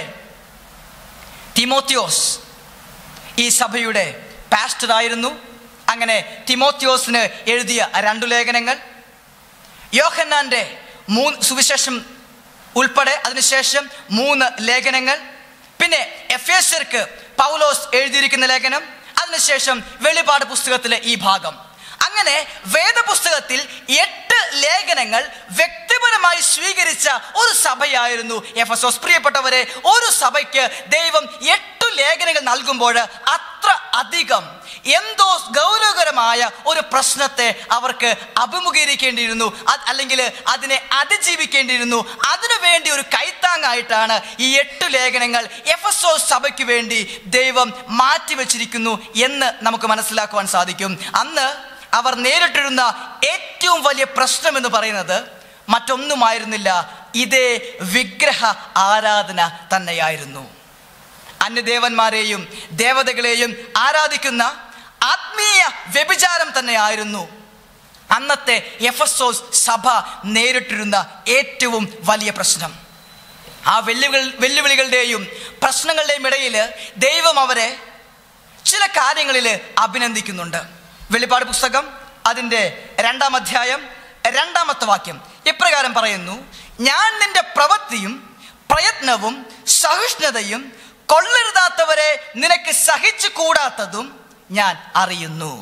S3: തിമോത്യോസ് ഈ സഭയുടെ പാസ്റ്ററായിരുന്നു അങ്ങനെ തിമോത്യോസിന് എഴുതിയ രണ്ടു ലേഖനങ്ങൾ യോഹന്നാന്റെ മൂന്ന് സുവിശേഷം ഉൾപ്പെടെ അതിനുശേഷം മൂന്ന് ലേഖനങ്ങൾ പിന്നെ എഫ് എസർക്ക് പൗലോസ് എഴുതിയിരിക്കുന്ന ലേഖനം അതിനുശേഷം വെളിപാട് പുസ്തകത്തിലെ ഈ ഭാഗം അങ്ങനെ വേദപുസ്തകത്തിൽ എട്ട് ലേഖനങ്ങൾ വ്യക്തിപരമായി സ്വീകരിച്ച ഒരു സഭയായിരുന്നു എഫസോസ് പ്രിയപ്പെട്ടവരെ ഒരു സഭയ്ക്ക് ദൈവം എട്ടു ലേഖനങ്ങൾ നൽകുമ്പോൾ അത്ര അധികം എന്തോ ഗൗരവകരമായ ഒരു പ്രശ്നത്തെ അവർക്ക് അഭിമുഖീകരിക്കേണ്ടിയിരുന്നു അത് അല്ലെങ്കിൽ അതിനെ അതിജീവിക്കേണ്ടിയിരുന്നു അതിനു വേണ്ടി ഒരു കൈത്താങ്ങായിട്ടാണ് ഈ എട്ട് ലേഖനങ്ങൾ എഫസോ സഭയ്ക്ക് വേണ്ടി ദൈവം മാറ്റിവെച്ചിരിക്കുന്നു എന്ന് നമുക്ക് മനസ്സിലാക്കുവാൻ സാധിക്കും അന്ന് അവർ നേരിട്ടിരുന്ന ഏറ്റവും വലിയ പ്രശ്നം എന്ന് പറയുന്നത് മറ്റൊന്നുമായിരുന്നില്ല ഇതേ വിഗ്രഹ ആരാധന തന്നെയായിരുന്നു അന്യദേവന്മാരെയും ദേവതകളെയും ആരാധിക്കുന്ന ആത്മീയ വ്യഭിചാരം തന്നെയായിരുന്നു അന്നത്തെ എഫസോസ് സഭ നേരിട്ടിരുന്ന ഏറ്റവും വലിയ പ്രശ്നം ആ വെല്ലുവിളി വെല്ലുവിളികളുടെയും പ്രശ്നങ്ങളുടെയും ഇടയിൽ ദൈവം അവരെ ചില കാര്യങ്ങളിൽ അഭിനന്ദിക്കുന്നുണ്ട് വെളിപ്പാട് പുസ്തകം അതിൻ്റെ രണ്ടാം അധ്യായം രണ്ടാമത്തെ വാക്യം ഇപ്രകാരം പറയുന്നു ഞാൻ നിന്റെ പ്രവൃത്തിയും പ്രയത്നവും സഹിഷ്ണുതയും കൊള്ളരുതാത്തവരെ നിനക്ക് സഹിച്ചു കൂടാത്തതും ഞാൻ അറിയുന്നു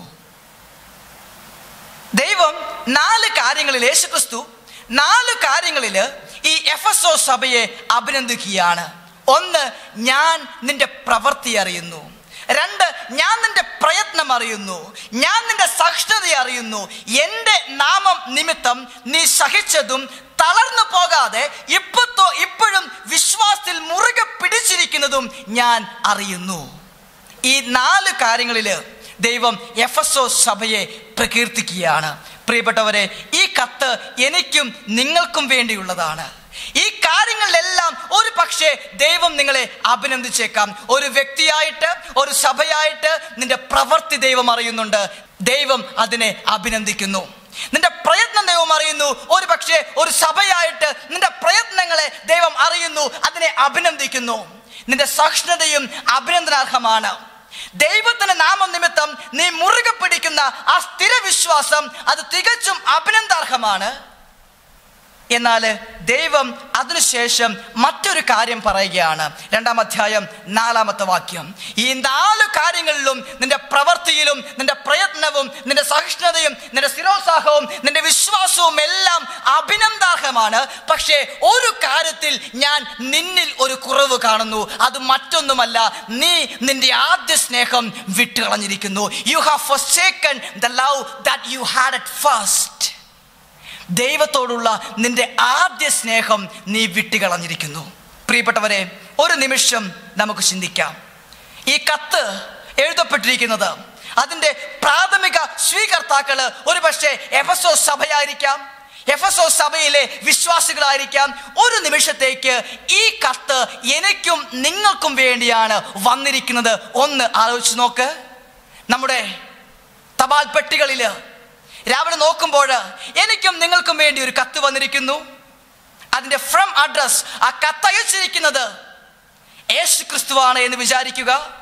S3: ദൈവം നാല് കാര്യങ്ങളിൽ യേശുക്രിസ്തു നാല് കാര്യങ്ങളിൽ ഈ എഫസോ സഭയെ അഭിനന്ദിക്കുകയാണ് ഒന്ന് ഞാൻ നിന്റെ പ്രവൃത്തി അറിയുന്നു രണ്ട് ഞാൻ നിന്റെ പ്രയത്നം അറിയുന്നു ഞാൻ നിന്റെ സഹിഷ്ണുത അറിയുന്നു എൻ്റെ നാമം നിമിത്തം നീ സഹിച്ചതും തളർന്നു പോകാതെ ഇപ്പത്തോ ഇപ്പോഴും വിശ്വാസത്തിൽ മുറുകെ പിടിച്ചിരിക്കുന്നതും ഞാൻ അറിയുന്നു ഈ നാല് കാര്യങ്ങളിൽ ദൈവം എഫസോ സഭയെ പ്രകീർത്തിക്കുകയാണ് പ്രിയപ്പെട്ടവരെ ഈ കത്ത് എനിക്കും നിങ്ങൾക്കും വേണ്ടിയുള്ളതാണ് ഈ കാര്യങ്ങളിലെല്ലാം ഒരു പക്ഷേ ദൈവം നിങ്ങളെ അഭിനന്ദിച്ചേക്കാം ഒരു വ്യക്തിയായിട്ട് ഒരു സഭയായിട്ട് നിന്റെ പ്രവൃത്തി ദൈവം അറിയുന്നുണ്ട് ദൈവം അതിനെ അഭിനന്ദിക്കുന്നു നിന്റെ പ്രയത്നം ദൈവം അറിയുന്നു ഒരു പക്ഷേ ഒരു സഭയായിട്ട് നിന്റെ പ്രയത്നങ്ങളെ ദൈവം അറിയുന്നു അതിനെ അഭിനന്ദിക്കുന്നു നിന്റെ സഹിഷ്ണുതയും അഭിനന്ദനാർഹമാണ് ദൈവത്തിന്റെ നാമം നിമിത്തം നീ മുറുകെ പിടിക്കുന്ന ആ സ്ഥിര വിശ്വാസം അത് തികച്ചും അഭിനന്ദാർഹമാണ് എന്നാൽ ദൈവം അതിനുശേഷം മറ്റൊരു കാര്യം പറയുകയാണ് രണ്ടാം അധ്യായം നാലാമത്തെ വാക്യം ഈ നാല് കാര്യങ്ങളിലും നിന്റെ പ്രവൃത്തിയിലും നിന്റെ പ്രയത്നവും നിന്റെ സഹിഷ്ണുതയും നിന്റെ സ്ഥിരോത്സാഹവും നിന്റെ വിശ്വാസവും എല്ലാം അഭിനന്ദാർഹമാണ് പക്ഷേ ഒരു കാര്യത്തിൽ ഞാൻ നിന്നിൽ ഒരു കുറവ് കാണുന്നു അത് മറ്റൊന്നുമല്ല നീ നിന്റെ ആദ്യ സ്നേഹം വിട്ടുകളഞ്ഞിരിക്കുന്നു you have forsaken the love that you had at first ദൈവത്തോടുള്ള നിന്റെ ആദ്യ സ്നേഹം നീ വിട്ടുകളഞ്ഞിരിക്കുന്നു പ്രിയപ്പെട്ടവരെ ഒരു നിമിഷം നമുക്ക് ചിന്തിക്കാം ഈ കത്ത് എഴുതപ്പെട്ടിരിക്കുന്നത് അതിൻ്റെ പ്രാഥമിക സ്വീകർത്താക്കള് ഒരുപക്ഷെ എഫസോ സഭയായിരിക്കാം എഫസോ സഭയിലെ വിശ്വാസികളായിരിക്കാം ഒരു നിമിഷത്തേക്ക് ഈ കത്ത് എനിക്കും നിങ്ങൾക്കും വേണ്ടിയാണ് വന്നിരിക്കുന്നത് ഒന്ന് ആലോചിച്ച് നോക്ക് നമ്മുടെ തപാൽ പെട്ടികളിൽ രാവിലെ നോക്കുമ്പോൾ എനിക്കും നിങ്ങൾക്കും വേണ്ടി ഒരു കത്ത് വന്നിരിക്കുന്നു അതിന്റെ ഫ്രം അഡ്രസ് ആ കത്ത് അയച്ചിരിക്കുന്നത് യേശു ക്രിസ്തുവാണ് എന്ന് വിചാരിക്കുക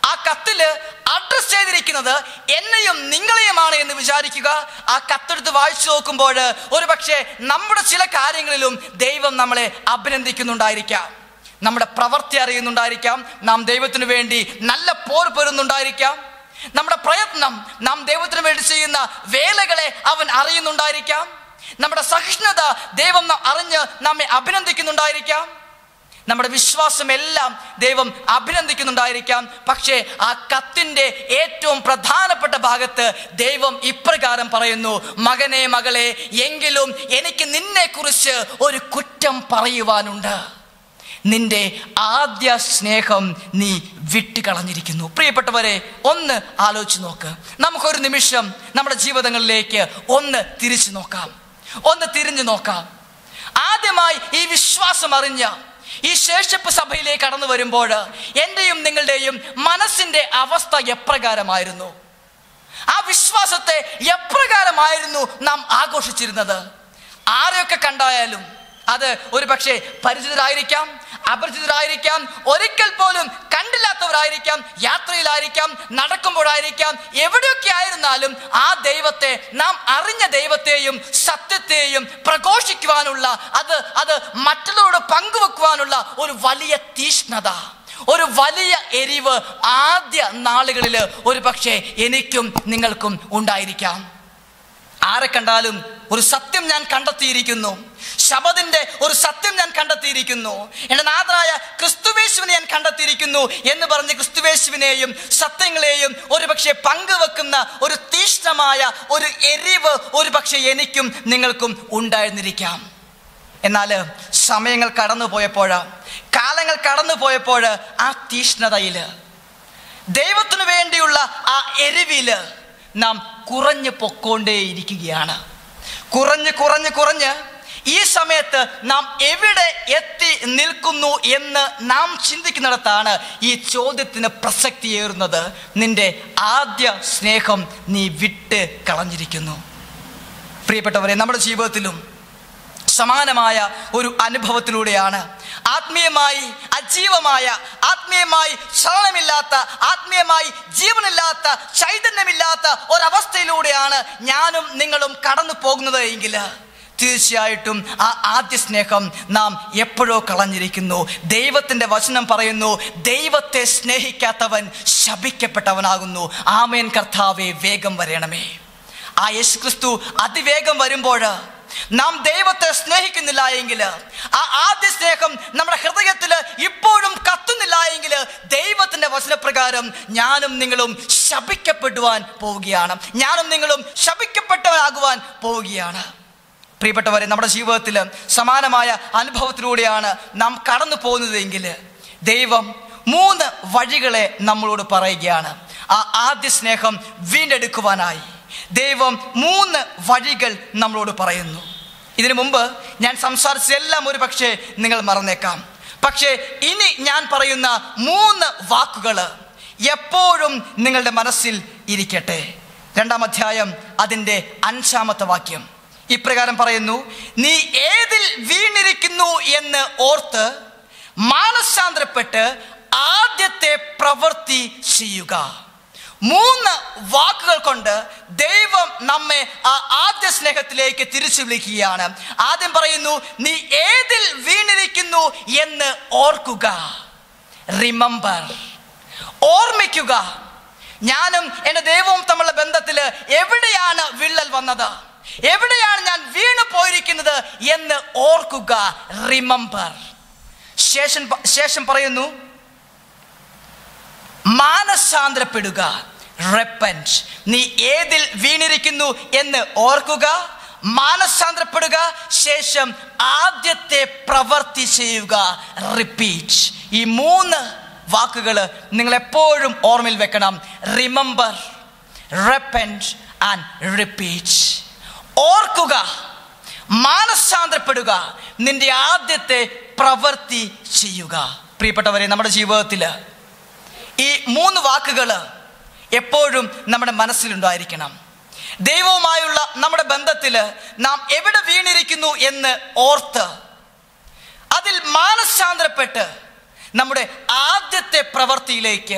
S3: ആ കത്തില് അഡ്രസ് ചെയ്തിരിക്കുന്നത് എന്നെയും നിങ്ങളെയുമാണ് എന്ന് വിചാരിക്കുക ആ കത്തെടുത്ത് വായിച്ചു നോക്കുമ്പോൾ ഒരു പക്ഷേ നമ്മുടെ ചില കാര്യങ്ങളിലും ദൈവം നമ്മളെ അഭിനന്ദിക്കുന്നുണ്ടായിരിക്കാം നമ്മുടെ പ്രവൃത്തി അറിയുന്നുണ്ടായിരിക്കാം നാം ദൈവത്തിനു വേണ്ടി നല്ല പോർ പെറുന്നുണ്ടായിരിക്കാം നമ്മുടെ പ്രയത്നം നാം ദൈവത്തിന് വേണ്ടി ചെയ്യുന്ന വേലകളെ അവൻ അറിയുന്നുണ്ടായിരിക്കാം നമ്മുടെ സഹിഷ്ണുത ദൈവം ന- അറിഞ്ഞ് നമ്മെ അഭിനന്ദിക്കുന്നുണ്ടായിരിക്കാം നമ്മുടെ വിശ്വാസം എല്ലാം ദൈവം അഭിനന്ദിക്കുന്നുണ്ടായിരിക്കാം പക്ഷേ ആ കത്തിൻ്റെ ഏറ്റവും പ്രധാനപ്പെട്ട ഭാഗത്ത് ദൈവം ഇപ്രകാരം പറയുന്നു മകനെ മകളെ എങ്കിലും എനിക്ക് നിന്നെക്കുറിച്ച് ഒരു കുറ്റം പറയുവാനുണ്ട് നിന്റെ ആദ്യ സ്നേഹം നീ വിട്ടുകളഞ്ഞിരിക്കുന്നു പ്രിയപ്പെട്ടവരെ ഒന്ന് ആലോചിച്ച് നോക്ക് നമുക്കൊരു നിമിഷം നമ്മുടെ ജീവിതങ്ങളിലേക്ക് ഒന്ന് തിരിച്ചു നോക്കാം ഒന്ന് തിരിഞ്ഞു നോക്കാം ആദ്യമായി ഈ വിശ്വാസം അറിഞ്ഞ ഈ ശേഷപ്പ് സഭയിലേക്ക് കടന്നു വരുമ്പോൾ എൻ്റെയും നിങ്ങളുടെയും മനസ്സിന്റെ അവസ്ഥ എപ്രകാരമായിരുന്നു ആ വിശ്വാസത്തെ എപ്രകാരമായിരുന്നു നാം ആഘോഷിച്ചിരുന്നത് ആരെയൊക്കെ കണ്ടായാലും അത് ഒരു പക്ഷേ പരിചിതരായിരിക്കാം അപരിചിതരായിരിക്കാം ഒരിക്കൽ പോലും കണ്ടില്ലാത്തവരായിരിക്കാം യാത്രയിലായിരിക്കാം നടക്കുമ്പോഴായിരിക്കാം എവിടെയൊക്കെ ആയിരുന്നാലും ആ ദൈവത്തെ നാം അറിഞ്ഞ ദൈവത്തെയും സത്യത്തെയും പ്രഘോഷിക്കുവാനുള്ള അത് അത് മറ്റുള്ളവരോട് പങ്കുവെക്കുവാനുള്ള ഒരു വലിയ തീഷ്ണത ഒരു വലിയ എരിവ് ആദ്യ നാളുകളിൽ ഒരു പക്ഷേ എനിക്കും നിങ്ങൾക്കും ഉണ്ടായിരിക്കാം ആരെ കണ്ടാലും ഒരു സത്യം ഞാൻ കണ്ടെത്തിയിരിക്കുന്നു ശബദിന്റെ ഒരു സത്യം ഞാൻ കണ്ടെത്തിയിരിക്കുന്നു എൻ്റെ നാഥനായ ക്രിസ്തുവേശുവിനെ ഞാൻ കണ്ടെത്തിയിരിക്കുന്നു എന്ന് പറഞ്ഞ് ക്രിസ്തുവേശുവിനെയും സത്യങ്ങളെയും ഒരു പക്ഷേ പങ്കുവെക്കുന്ന ഒരു തീഷ്ണമായ ഒരു എരിവ് ഒരു പക്ഷേ എനിക്കും നിങ്ങൾക്കും ഉണ്ടായിരുന്നിരിക്കാം എന്നാൽ സമയങ്ങൾ കടന്നു പോയപ്പോൾ കാലങ്ങൾ കടന്നു പോയപ്പോൾ ആ തീഷ്ണതയിൽ ദൈവത്തിനു വേണ്ടിയുള്ള ആ എരിവില് നാം കുറഞ്ഞു പൊക്കോണ്ടേയിരിക്കുകയാണ് കുറഞ്ഞ് കുറഞ്ഞ് കുറഞ്ഞ് ഈ സമയത്ത് നാം എവിടെ എത്തി നിൽക്കുന്നു എന്ന് നാം ചിന്തിക്കുന്നിടത്താണ് ഈ ചോദ്യത്തിന് പ്രസക്തിയേറുന്നത് നിന്റെ ആദ്യ സ്നേഹം നീ വിട്ട് കളഞ്ഞിരിക്കുന്നു പ്രിയപ്പെട്ടവരെ നമ്മുടെ ജീവിതത്തിലും സമാനമായ ഒരു അനുഭവത്തിലൂടെയാണ് ആത്മീയമായി അജീവമായ ആത്മീയമായി ചലനമില്ലാത്ത ആത്മീയമായി ജീവനില്ലാത്ത ചൈതന്യമില്ലാത്ത ഒരവസ്ഥയിലൂടെയാണ് ഞാനും നിങ്ങളും കടന്നു പോകുന്നത് എങ്കിൽ തീർച്ചയായിട്ടും ആ ആദ്യ സ്നേഹം നാം എപ്പോഴോ കളഞ്ഞിരിക്കുന്നു ദൈവത്തിൻ്റെ വചനം പറയുന്നു ദൈവത്തെ സ്നേഹിക്കാത്തവൻ ശപിക്കപ്പെട്ടവനാകുന്നു ആമേൻ കർത്താവെ വേഗം വരണമേ ആ യേശു ക്രിസ്തു അതിവേഗം വരുമ്പോൾ നാം ദൈവത്തെ സ്നേഹിക്കുന്നില്ല എങ്കിൽ ആ ആദ്യ സ്നേഹം നമ്മുടെ ഹൃദയത്തിൽ ഇപ്പോഴും കത്തുന്നില്ല എങ്കിൽ ദൈവത്തിന്റെ വചനപ്രകാരം ഞാനും നിങ്ങളും ശപിക്കപ്പെടുവാൻ പോവുകയാണ് ഞാനും നിങ്ങളും ശപിക്കപ്പെട്ടവരാകുവാൻ പോവുകയാണ് പ്രിയപ്പെട്ടവരെ നമ്മുടെ ജീവിതത്തിൽ സമാനമായ അനുഭവത്തിലൂടെയാണ് നാം കടന്നു പോകുന്നതെങ്കിൽ ദൈവം മൂന്ന് വഴികളെ നമ്മളോട് പറയുകയാണ് ആ ആദ്യ സ്നേഹം വീണ്ടെടുക്കുവാനായി ദൈവം മൂന്ന് വഴികൾ നമ്മളോട് പറയുന്നു ഇതിനു മുമ്പ് ഞാൻ സംസാരിച്ചതെല്ലാം ഒരു പക്ഷേ നിങ്ങൾ മറന്നേക്കാം പക്ഷേ ഇനി ഞാൻ പറയുന്ന മൂന്ന് വാക്കുകൾ എപ്പോഴും നിങ്ങളുടെ മനസ്സിൽ ഇരിക്കട്ടെ രണ്ടാം അധ്യായം അതിൻ്റെ അഞ്ചാമത്തെ വാക്യം ഇപ്രകാരം പറയുന്നു നീ ഏതിൽ വീണിരിക്കുന്നു എന്ന് ഓർത്ത് മാനസാന്തരപ്പെട്ട് ആദ്യത്തെ പ്രവൃത്തി ചെയ്യുക മൂന്ന് വാക്കുകൾ കൊണ്ട് ദൈവം നമ്മെ ആ ആദ്യ സ്നേഹത്തിലേക്ക് തിരിച്ചു വിളിക്കുകയാണ് ആദ്യം പറയുന്നു നീ ഏതിൽ വീണിരിക്കുന്നു എന്ന് ഓർക്കുക റിമംബർ ഓർമ്മിക്കുക ഞാനും എൻ്റെ ദൈവവും തമ്മിലുള്ള ബന്ധത്തിൽ എവിടെയാണ് വിള്ളൽ വന്നത് എവിടെയാണ് ഞാൻ വീണു പോയിരിക്കുന്നത് എന്ന് ഓർക്കുക റിമംബർ ശേഷം ശേഷം പറയുന്നു മാനസാന്തരപ്പെടുക റെപ്പൻറ്റ് നീ ഏതിൽ വീണിരിക്കുന്നു എന്ന് ഓർക്കുക മാനസാന്തരപ്പെടുക ശേഷം ആദ്യത്തെ പ്രവൃത്തി ചെയ്യുക റിപ്പീറ്റ് ഈ മൂന്ന് വാക്കുകൾ നിങ്ങൾ എപ്പോഴും ഓർമ്മയിൽ വെക്കണം റിമംബർ റെപ്പൻറ്റ് ആൻഡ് റിപ്പീറ്റ് ഓർക്കുക മാനസാന്തരപ്പെടുക നിന്റെ ആദ്യത്തെ പ്രവൃത്തി ചെയ്യുക പ്രിയപ്പെട്ടവരെ നമ്മുടെ ജീവിതത്തിൽ ഈ മൂന്ന് വാക്കുകൾ എപ്പോഴും നമ്മുടെ മനസ്സിലുണ്ടായിരിക്കണം ദൈവവുമായുള്ള നമ്മുടെ ബന്ധത്തിൽ നാം എവിടെ വീണിരിക്കുന്നു എന്ന് ഓർത്ത് അതിൽ മാനസാന്തരപ്പെട്ട് നമ്മുടെ ആദ്യത്തെ പ്രവൃത്തിയിലേക്ക്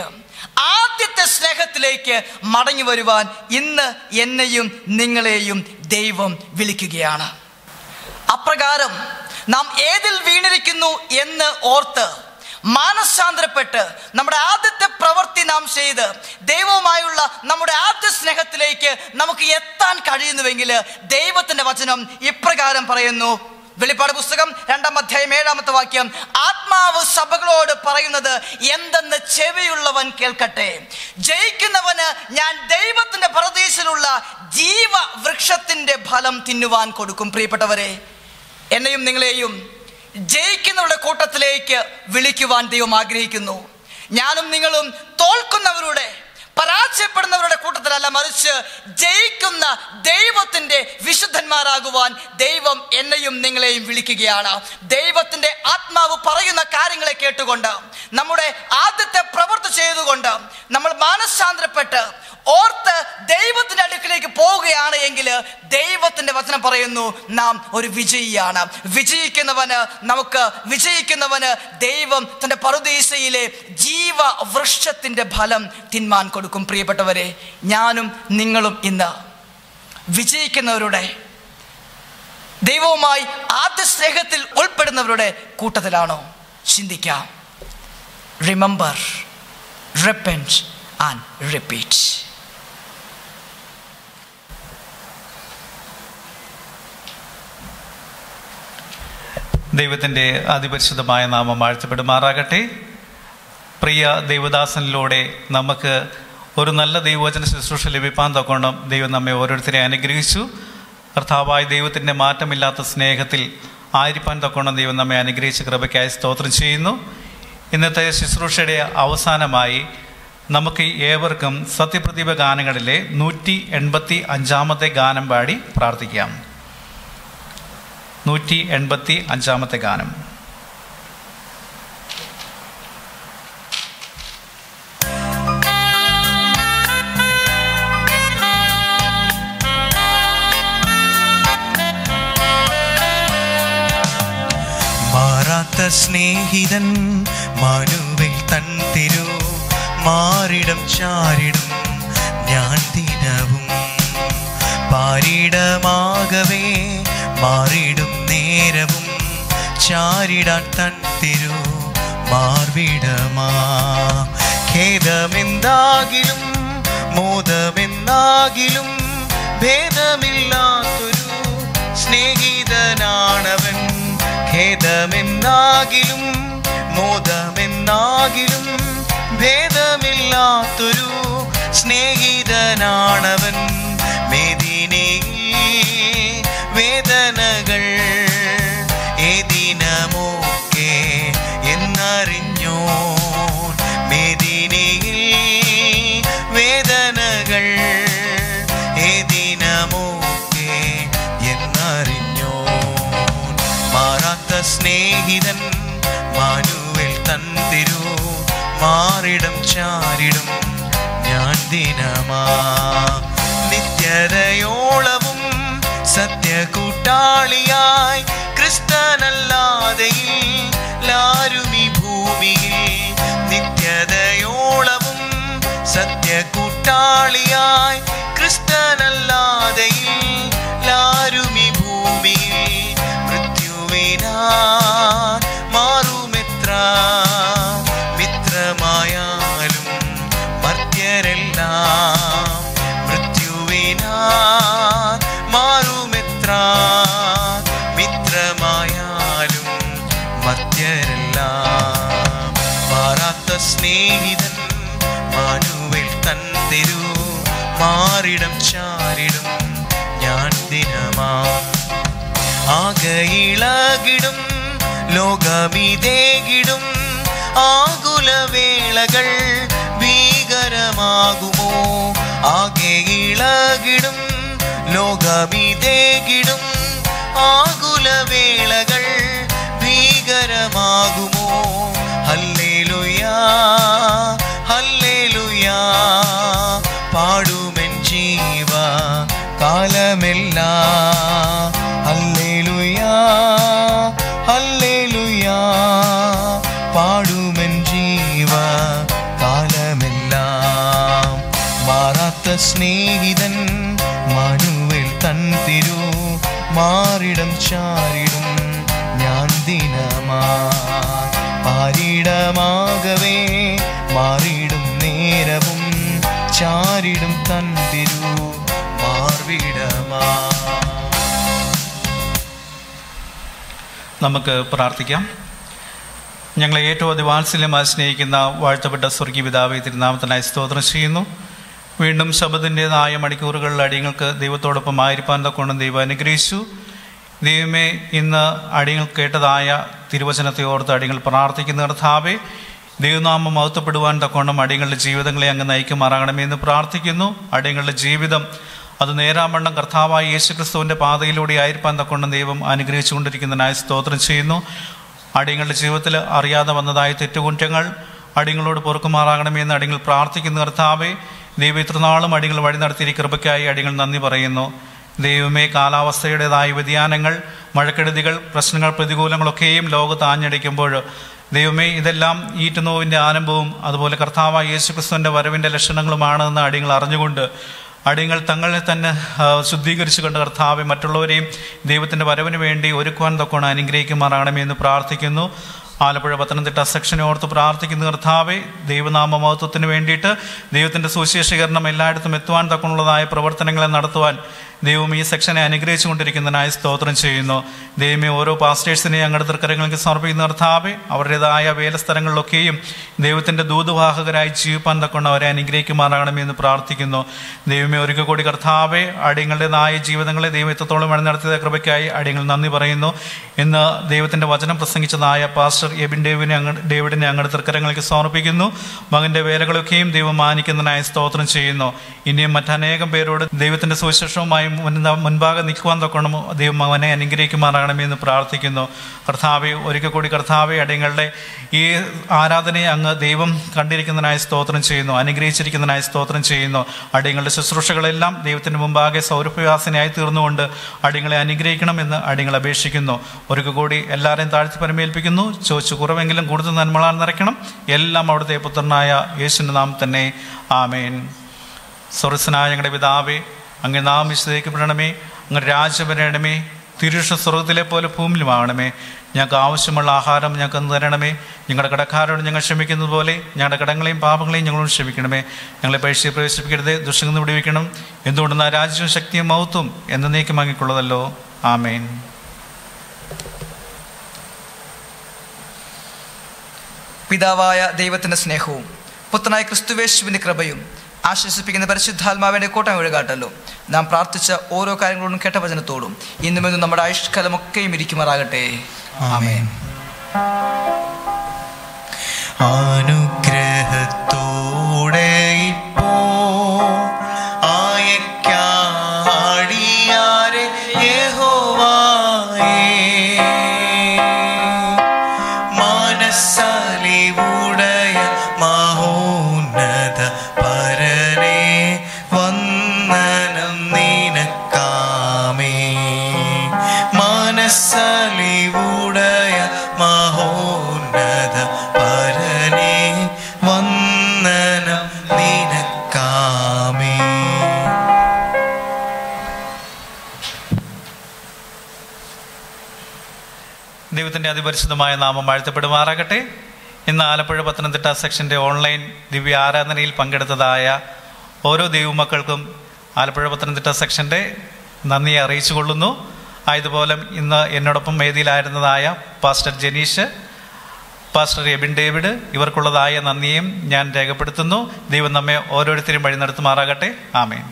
S3: ആദ്യത്തെ സ്നേഹത്തിലേക്ക് മടങ്ങി വരുവാൻ ഇന്ന് എന്നെയും നിങ്ങളെയും ദൈവം വിളിക്കുകയാണ് അപ്രകാരം നാം ഏതിൽ വീണിരിക്കുന്നു എന്ന് ഓർത്ത് മാനസാന്തരപ്പെട്ട് നമ്മുടെ ആദ്യത്തെ പ്രവൃത്തി നാം ചെയ്ത് ദൈവവുമായുള്ള നമ്മുടെ ആദ്യ സ്നേഹത്തിലേക്ക് നമുക്ക് എത്താൻ കഴിയുന്നുവെങ്കിൽ ദൈവത്തിന്റെ വചനം ഇപ്രകാരം പറയുന്നു വെളിപ്പാട് പുസ്തകം രണ്ടാം അധ്യായം ഏഴാമത്തെ വാക്യം ആത്മാവ് സഭകളോട് പറയുന്നത് എന്തെന്ന് ചെവിയുള്ളവൻ കേൾക്കട്ടെ ജയിക്കുന്നവന് ഞാൻ ദൈവത്തിന്റെ പ്രദേശിലുള്ള ജീവവൃക്ഷത്തിന്റെ ഫലം തിന്നുവാൻ കൊടുക്കും പ്രിയപ്പെട്ടവരെ എന്നെയും നിങ്ങളെയും ജയിക്കുന്നവരുടെ കൂട്ടത്തിലേക്ക് വിളിക്കുവാൻ ദൈവം ആഗ്രഹിക്കുന്നു ഞാനും നിങ്ങളും തോൽക്കുന്നവരുടെ പരാജയപ്പെടുന്നവരുടെ കൂട്ടത്തിലല്ല മറിച്ച് ജയിക്കുന്ന ദൈവത്തിന്റെ വിശുദ്ധന്മാരാകുവാൻ ദൈവം എന്നെയും നിങ്ങളെയും വിളിക്കുകയാണ് ദൈവത്തിന്റെ ആത്മാവ് പറയുന്ന കാര്യങ്ങളെ കേട്ടുകൊണ്ട് നമ്മുടെ ആദ്യത്തെ പ്രവൃത്തി ചെയ്തുകൊണ്ട് നമ്മൾ മാനസാന്തരപ്പെട്ട് ഓർത്ത് ദൈവത്തിന്റെ അടുക്കിലേക്ക് പോവുകയാണ് എങ്കിൽ ദൈവത്തിന്റെ വചനം പറയുന്നു നാം ഒരു വിജയിയാണ് വിജയിക്കുന്നവന് നമുക്ക് വിജയിക്കുന്നവന് ദൈവം തന്റെ പറുദീസയിലെ ജീവവൃക്ഷത്തിന്റെ ഫലം തിന്മാൻ കൊടുക്കും പ്രിയപ്പെട്ടവരെ ഞാനും നിങ്ങളും ഇന്ന് വിജയിക്കുന്നവരുടെ ദൈവവുമായി ആദ്യ സ്നേഹത്തിൽ ഉൾപ്പെടുന്നവരുടെ കൂട്ടത്തിലാണോ ചിന്തിക്കാം റിമെമ്പർ റിപ്പൻറ്റ് ആൻഡ് റിപ്പീറ്റ്
S5: ദൈവത്തിൻ്റെ അതിപരിശുദ്ധമായ നാമം വാഴ്ത്തപ്പെടുമാറാകട്ടെ പ്രിയ ദൈവദാസനിലൂടെ നമുക്ക് ഒരു നല്ല ദൈവവചന ശുശ്രൂഷ ലഭിപ്പാൻ തൊക്കണം ദൈവം നമ്മെ ഓരോരുത്തരെ അനുഗ്രഹിച്ചു കർത്താവായ ദൈവത്തിൻ്റെ മാറ്റമില്ലാത്ത സ്നേഹത്തിൽ ആയിരിക്കാൻ തൊക്കണം ദൈവം നമ്മെ അനുഗ്രഹിച്ച കൃപയ്ക്കായി സ്തോത്രം ചെയ്യുന്നു ഇന്നത്തെ ശുശ്രൂഷയുടെ അവസാനമായി നമുക്ക് ഏവർക്കും സത്യപ്രതിഭ ഗാനങ്ങളിലെ നൂറ്റി എൺപത്തി അഞ്ചാമത്തെ ഗാനം പാടി പ്രാർത്ഥിക്കാം നൂറ്റി എൺപത്തി അഞ്ചാമത്തെ ഗാനം
S2: മാറാത്ത സ്നേഹിതൻ മനുവിൽ തൻ തിരു മാറിടം ചാരിടും ഞാൻ ദിനവും പാരിടമാകവേ മാറിടും നേരവും ചാരിടാൻ തൻ തിരു മാർവിടമാ ഖേദമെന്താകിലും മോദമെന്നാകിലും ഭേദമില്ലാത്തൊരു സ്നേഹിതനാണവൻ ഖേദമെന്നാകിലും മോദമെന്നാകിലും ഭേദമില്ലാത്തൊരു സ്നേഹിതനാണവൻ മേദിനിയിൽ വേദനകൾ ഏതിനമൊക്കെ എന്നറിഞ്ഞോ മേദിനിയിൽ വേദനകൾ ഏതിനമൊക്കെ എന്നറിഞ്ഞോ മാറാത്ത സ്നേഹിതൻ മാനുവൽ തന്തിരു മാറിടം ചാരിടും ഞാൻ ദിനമാ നിത്യതയോളവും സത്യകൂട്ടാളിയായി ക്രിസ്തനല്ലാതെ ലാരും ഈ ഭൂമിയിൽ നിത്യതയോളവും സത്യകൂട്ടാളിയായി ക്രിസ്തനല്ലാതെ ലാരും ഈ ഭൂമിയിൽ മൃത്യുവിനാ മാറുമെത്ര മിത്രമായാലും മർത്യരെല്ലാം മൃത്യുവിനാ മാറുമെത്ര മിത്രമായാലും മർത്യരെല്ലാം മാറാത്ത സ്നേഹിതൻ മാനുവൽ തൻ തെരു മാറിടം ചാരിടും ഞാൻ ദിനമാ ആകയിളകിടും ലോകമിതേകിടും ആകുലവേളകൾ ഭീകരമാകുമോ ആകെ ഇളകിടും ലോകമിതേകിടും ആകുലവേളകൾ ഭീകരമാകുമോ ഹല്ലേലുയാ ഹല്ലേലുയാ പാടുമെൻ ജീവ കാലമെല്ലാം ഹല്ലേലുയാ ഹല്ലേലുയാ പാടുമെൻ ജീവ കാലമെല്ലാം സ്നേഹിതൻ മനുവിൽ തൻ തിരു മാറിടം ചാരിടും ഞാൻ ദിനമാ പാരിടമാകവേ മാറിടും നേരവും ചാരിടും തൻ തിരു മാർവിടമാ
S5: നമുക്ക് പ്രാർത്ഥിക്കാം ഞങ്ങളെ ഏറ്റവും അതിവാത്സല്യമായി സ്നേഹിക്കുന്ന വാഴ്ത്തപ്പെട്ട സ്വർഗീയ പിതാവെ തിരുനാമത്തിനായി സ്തോത്രം ചെയ്യുന്നു വീണ്ടും ശബദിൻ്റെതായ മണിക്കൂറുകളിൽ അടിയങ്ങൾക്ക് ദൈവത്തോടൊപ്പം ആയിരിക്കാൻ തൊക്കൊണ്ടും ദൈവം അനുഗ്രഹിച്ചു ദൈവമേ ഇന്ന് അടിയങ്ങൾ കേട്ടതായ തിരുവചനത്തെ ഓർത്ത് അടിയങ്ങൾ പ്രാർത്ഥിക്കുന്ന കർത്താവെ ദൈവനാമം മഹത്വപ്പെടുവാൻ തക്കോണം അടിയങ്ങളുടെ ജീവിതങ്ങളെ അങ്ങ് നയിക്കുമാറാകണമേ എന്ന് പ്രാർത്ഥിക്കുന്നു അടിയങ്ങളുടെ ജീവിതം അത് നേരാവണ്ണം കർത്താവായ യേശുക്രിസ്തുവിൻ്റെ പാതയിലൂടെ ആയിരിക്കാൻ തക്കൊണ്ടും ദൈവം അനുഗ്രഹിച്ചുകൊണ്ടിരിക്കുന്നതിനായി സ്തോത്രം ചെയ്യുന്നു അടിയങ്ങളുടെ ജീവിതത്തിൽ അറിയാതെ വന്നതായ തെറ്റുകുറ്റങ്ങൾ അടിയങ്ങളോട് പൊറുക്കുമാറാകണമേ എന്ന് അടിയങ്ങൾ പ്രാർത്ഥിക്കുന്ന കർത്താവെ ദൈവം ഇത്രനാളും അടിയങ്ങൾ വഴി നടത്തിയ കൃപയ്ക്കായി അടിയങ്ങൾ നന്ദി പറയുന്നു ദൈവമേ കാലാവസ്ഥയുടേതായ വ്യതിയാനങ്ങൾ മഴക്കെടുതികൾ പ്രശ്നങ്ങൾ പ്രതികൂലങ്ങളൊക്കെയും ലോകത്ത് ആഞ്ഞടിക്കുമ്പോൾ ദൈവമേ ഇതെല്ലാം ഈറ്റുനോവിൻ്റെ ആരംഭവും അതുപോലെ കർത്താവായ യേശുക്രിസ്തുവിൻ്റെ വരവിൻ്റെ ലക്ഷണങ്ങളുമാണെന്ന് അടിയങ്ങൾ അറിഞ്ഞുകൊണ്ട് അടിയങ്ങൾ തങ്ങളെ തന്നെ ആ, ശുദ്ധീകരിച്ചു കൊണ്ട് കർത്താവെ മറ്റുള്ളവരെയും ദൈവത്തിൻ്റെ വരവിന് വേണ്ടി ഒരുക്കുവാൻ തൊക്കണം അനുഗ്രഹിക്കുമാറാകണമേ എന്ന് പ്രാർത്ഥിക്കുന്നു ആലപ്പുഴ പത്തനംതിട്ട സെക്ഷനെ ഓർത്ത് പ്രാർത്ഥിക്കുന്ന കർത്താവെ ദൈവനാമ മഹത്വത്തിന് വേണ്ടിയിട്ട് ദൈവത്തിൻ്റെ സുവിശേഷീകരണം എല്ലായിടത്തും എത്തുവാൻ തക്കമുള്ളതായ പ്രവർത്തനങ്ങളെ നടത്തുവാൻ ദൈവം ഈ സെക്ഷനെ അനുഗ്രഹിച്ചു കൊണ്ടിരിക്കുന്നതിനായി സ്തോത്രം ചെയ്യുന്നു ദൈവമേ ഓരോ പാസ്റ്റേഴ്സിനെ ഞങ്ങളുടെ തൃക്കരങ്ങൾക്ക് സമർപ്പിക്കുന്ന കർത്താവെ അവരുടേതായ വേലസ്ഥലങ്ങളിലൊക്കെയും ദൈവത്തിൻ്റെ ദൂതവാഹകരായി ജീവിപ്പാൻ തക്കൊണ്ട് അവരെ അനുഗ്രഹിക്കുമാറാകണമേ എന്ന് പ്രാർത്ഥിക്കുന്നു ദൈവമേ ഒരിക്കൽ കൂടി കർത്താവെ അടിയങ്ങളുടേതായ ജീവിതങ്ങളെ ദൈവം എത്രത്തോളം വഴി നടത്തിയ കൃപയ്ക്കായി അടിയങ്ങൾ നന്ദി പറയുന്നു ഇന്ന് ദൈവത്തിൻ്റെ വചനം പ്രസംഗിച്ചതായ പാസ്റ്റർ എബിൻ ഡേവിനെ അങ്ങ് ഡേവിഡിനെ അങ്ങയുടെ തൃക്കരങ്ങൾക്ക് സമർപ്പിക്കുന്നു മകൻ്റെ വേലകളൊക്കെയും ദൈവം മാനിക്കുന്നതിനായി സ്തോത്രം ചെയ്യുന്നു ഇനിയും മറ്റനേകം പേരോട് ദൈവത്തിൻ്റെ സുവിശേഷവുമായി മുൻപ മുൻപാകെ നിൽക്കുവാൻ തൊക്കണം ദൈവം അവനെ അനുഗ്രഹിക്കുമാറാകണമേ എന്ന് പ്രാർത്ഥിക്കുന്നു കർത്താവെ ഒരിക്കൽ കൂടി കർത്താവെ അടിയങ്ങളുടെ ഈ ആരാധനയെ അങ്ങ് ദൈവം കണ്ടിരിക്കുന്നതിനായി സ്തോത്രം ചെയ്യുന്നു അനുഗ്രഹിച്ചിരിക്കുന്നതിനായി സ്തോത്രം ചെയ്യുന്നു അടിയങ്ങളുടെ ശുശ്രൂഷകളെല്ലാം ദൈവത്തിന് മുമ്പാകെ സൗരഭ്യവാസനയായി തീർന്നുകൊണ്ട് അടിയങ്ങളെ അനുഗ്രഹിക്കണമെന്ന് അടിയങ്ങൾ അപേക്ഷിക്കുന്നു ഒരിക്കൽ കൂടി എല്ലാവരെയും താഴ്ത്തി പരമേൽപ്പിക്കുന്നു ചോദിച്ചു കുറവെങ്കിലും കൂടുതൽ നന്മളാൽ നിറയ്ക്കണം എല്ലാം അവിടുത്തെ പുത്രനായ യേശുവിൻ്റെ നാം തന്നെ ആമേൻ സ്വർഗസ്നായ ഞങ്ങളുടെ പിതാവേ അങ്ങ് നാം വിശദീകരിക്കപ്പെടണമേ അങ്ങ് രാജ്യം വരണമേ തിരുഷ സ്വർഗത്തിലെ പോലെ ഭൂമിയിലുമാകണമേ ഞങ്ങൾക്ക് ആവശ്യമുള്ള ആഹാരം ഞങ്ങൾക്ക് ഒന്ന് തരണമേ ഞങ്ങളുടെ കടക്കാരോട് ഞങ്ങൾ ക്ഷമിക്കുന്നത് പോലെ ഞങ്ങളുടെ കടങ്ങളെയും പാപങ്ങളെയും ഞങ്ങളോട് ക്ഷമിക്കണമേ ഞങ്ങളെ പരീക്ഷയെ പ്രവേശിപ്പിക്കരുത് ദുഷ്ടങ്ങൾ വിടുവിക്കണം എന്തുകൊണ്ടെന്നാൽ രാജ്യവും ശക്തിയും മഹത്വം എന്നേക്കും വാങ്ങിക്കൊള്ളതല്ലോ ആമേൻ
S3: പിതാവായ ദൈവത്തിൻ്റെ സ്നേഹവും പുത്രനായ ക്രിസ്തുവേശുവിൻ്റെ കൃപയും ആശ്വസിപ്പിക്കുന്ന പരിശുദ്ധാത്മാവിൻ്റെ കോട്ടം ഒഴുകാട്ടല്ലോ നാം പ്രാർത്ഥിച്ച ഓരോ കാര്യങ്ങളോടും കേട്ട വചനത്തോടും ഇന്നും ഇന്നും നമ്മുടെ ആയുഷ്കാലമൊക്കെയും ഇരിക്കുമാറാകട്ടെ ആമേൻ
S2: അനുഗ്രഹത്തോടെ ഇപ്പോ ആയക്കാടിയാരെ യഹോവായേ മനസ്സലിവുടയ മഹോന്നത പരനെ വന്ദനം നിനക്കാമേ മനസ്സലിവുടയ മഹോന്നത പരനെ വന്ദനം നിനക്കാമേ
S5: ദൈവത്തിൻ്റെ അതിപരിശുദ്ധമായ നാമം വാഴ്ത്തപ്പെടുമാറാകട്ടെ ഇന്ന് ആലപ്പുഴ പത്തനംതിട്ട സെക്ഷൻ്റെ ഓൺലൈൻ ദിവ്യ ആരാധനയിൽ പങ്കെടുത്തതായ ഓരോ ദൈവമക്കൾക്കും ആലപ്പുഴ പത്തനംതിട്ട സെക്ഷൻ്റെ നന്ദിയെ അറിയിച്ചു കൊള്ളുന്നു ആയതുപോലെ ഇന്ന് എന്നോടൊപ്പം വേദിയിലായിരുന്നതായ pastor Janeesh pastor Ebin David ഇവർക്കുള്ളതായ നന്ദിയും ഞാൻ രേഖപ്പെടുത്തുന്നു ദൈവം നമ്മെ ഓരോരുത്തരും വഴി നടത്തുമാറാകട്ടെ ആമേൻ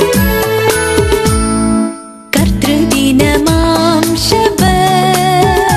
S1: കർത്തൃദിനമാം ശബത്ത്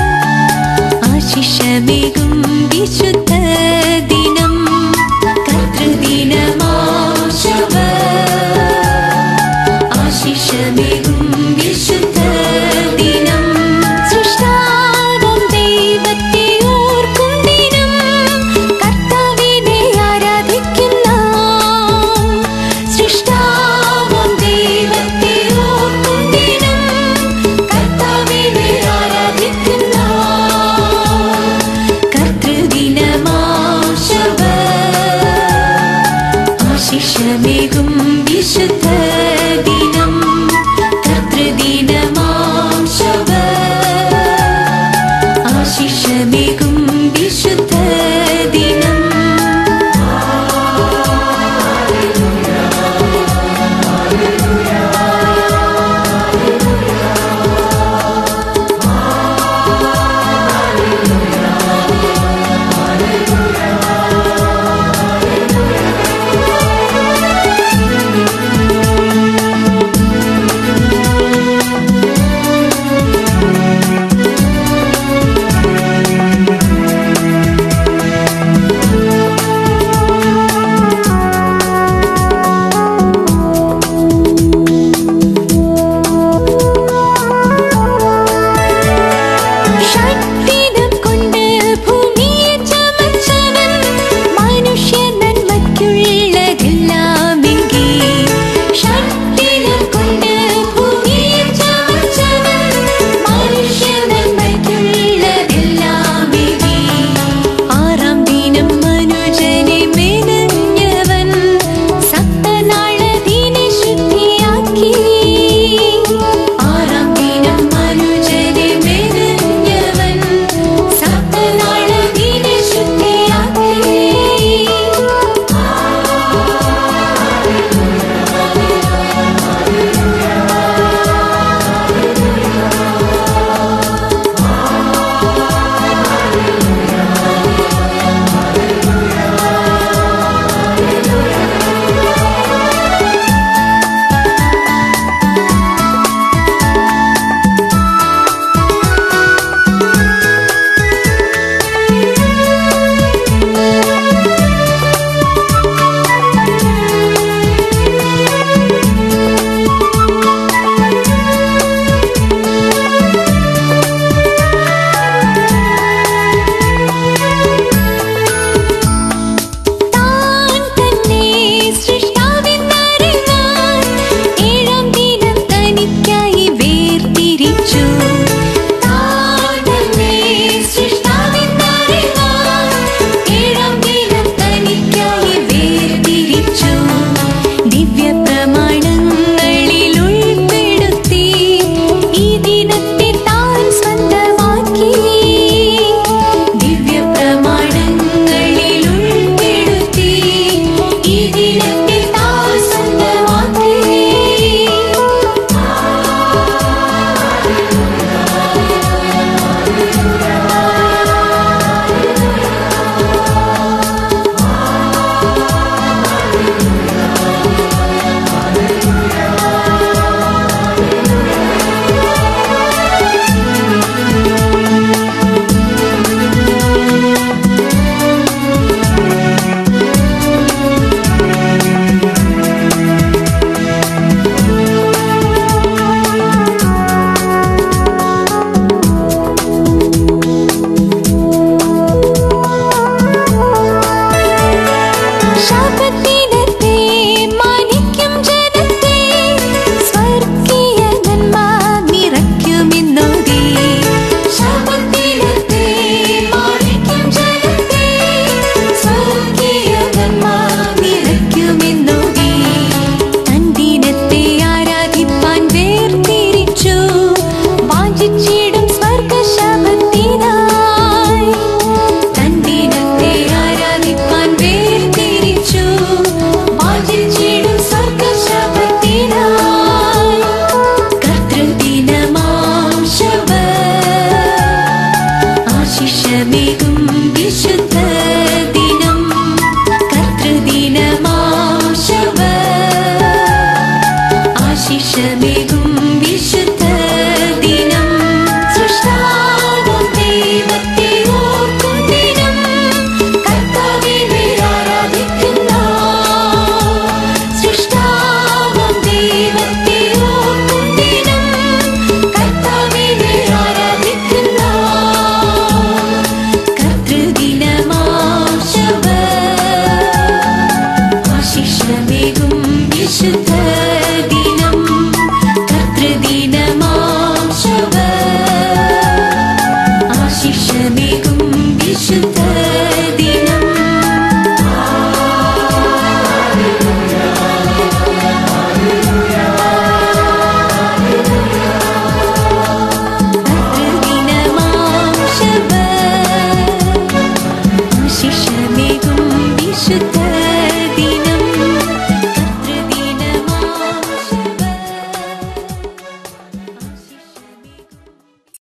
S1: നിമിഷമേ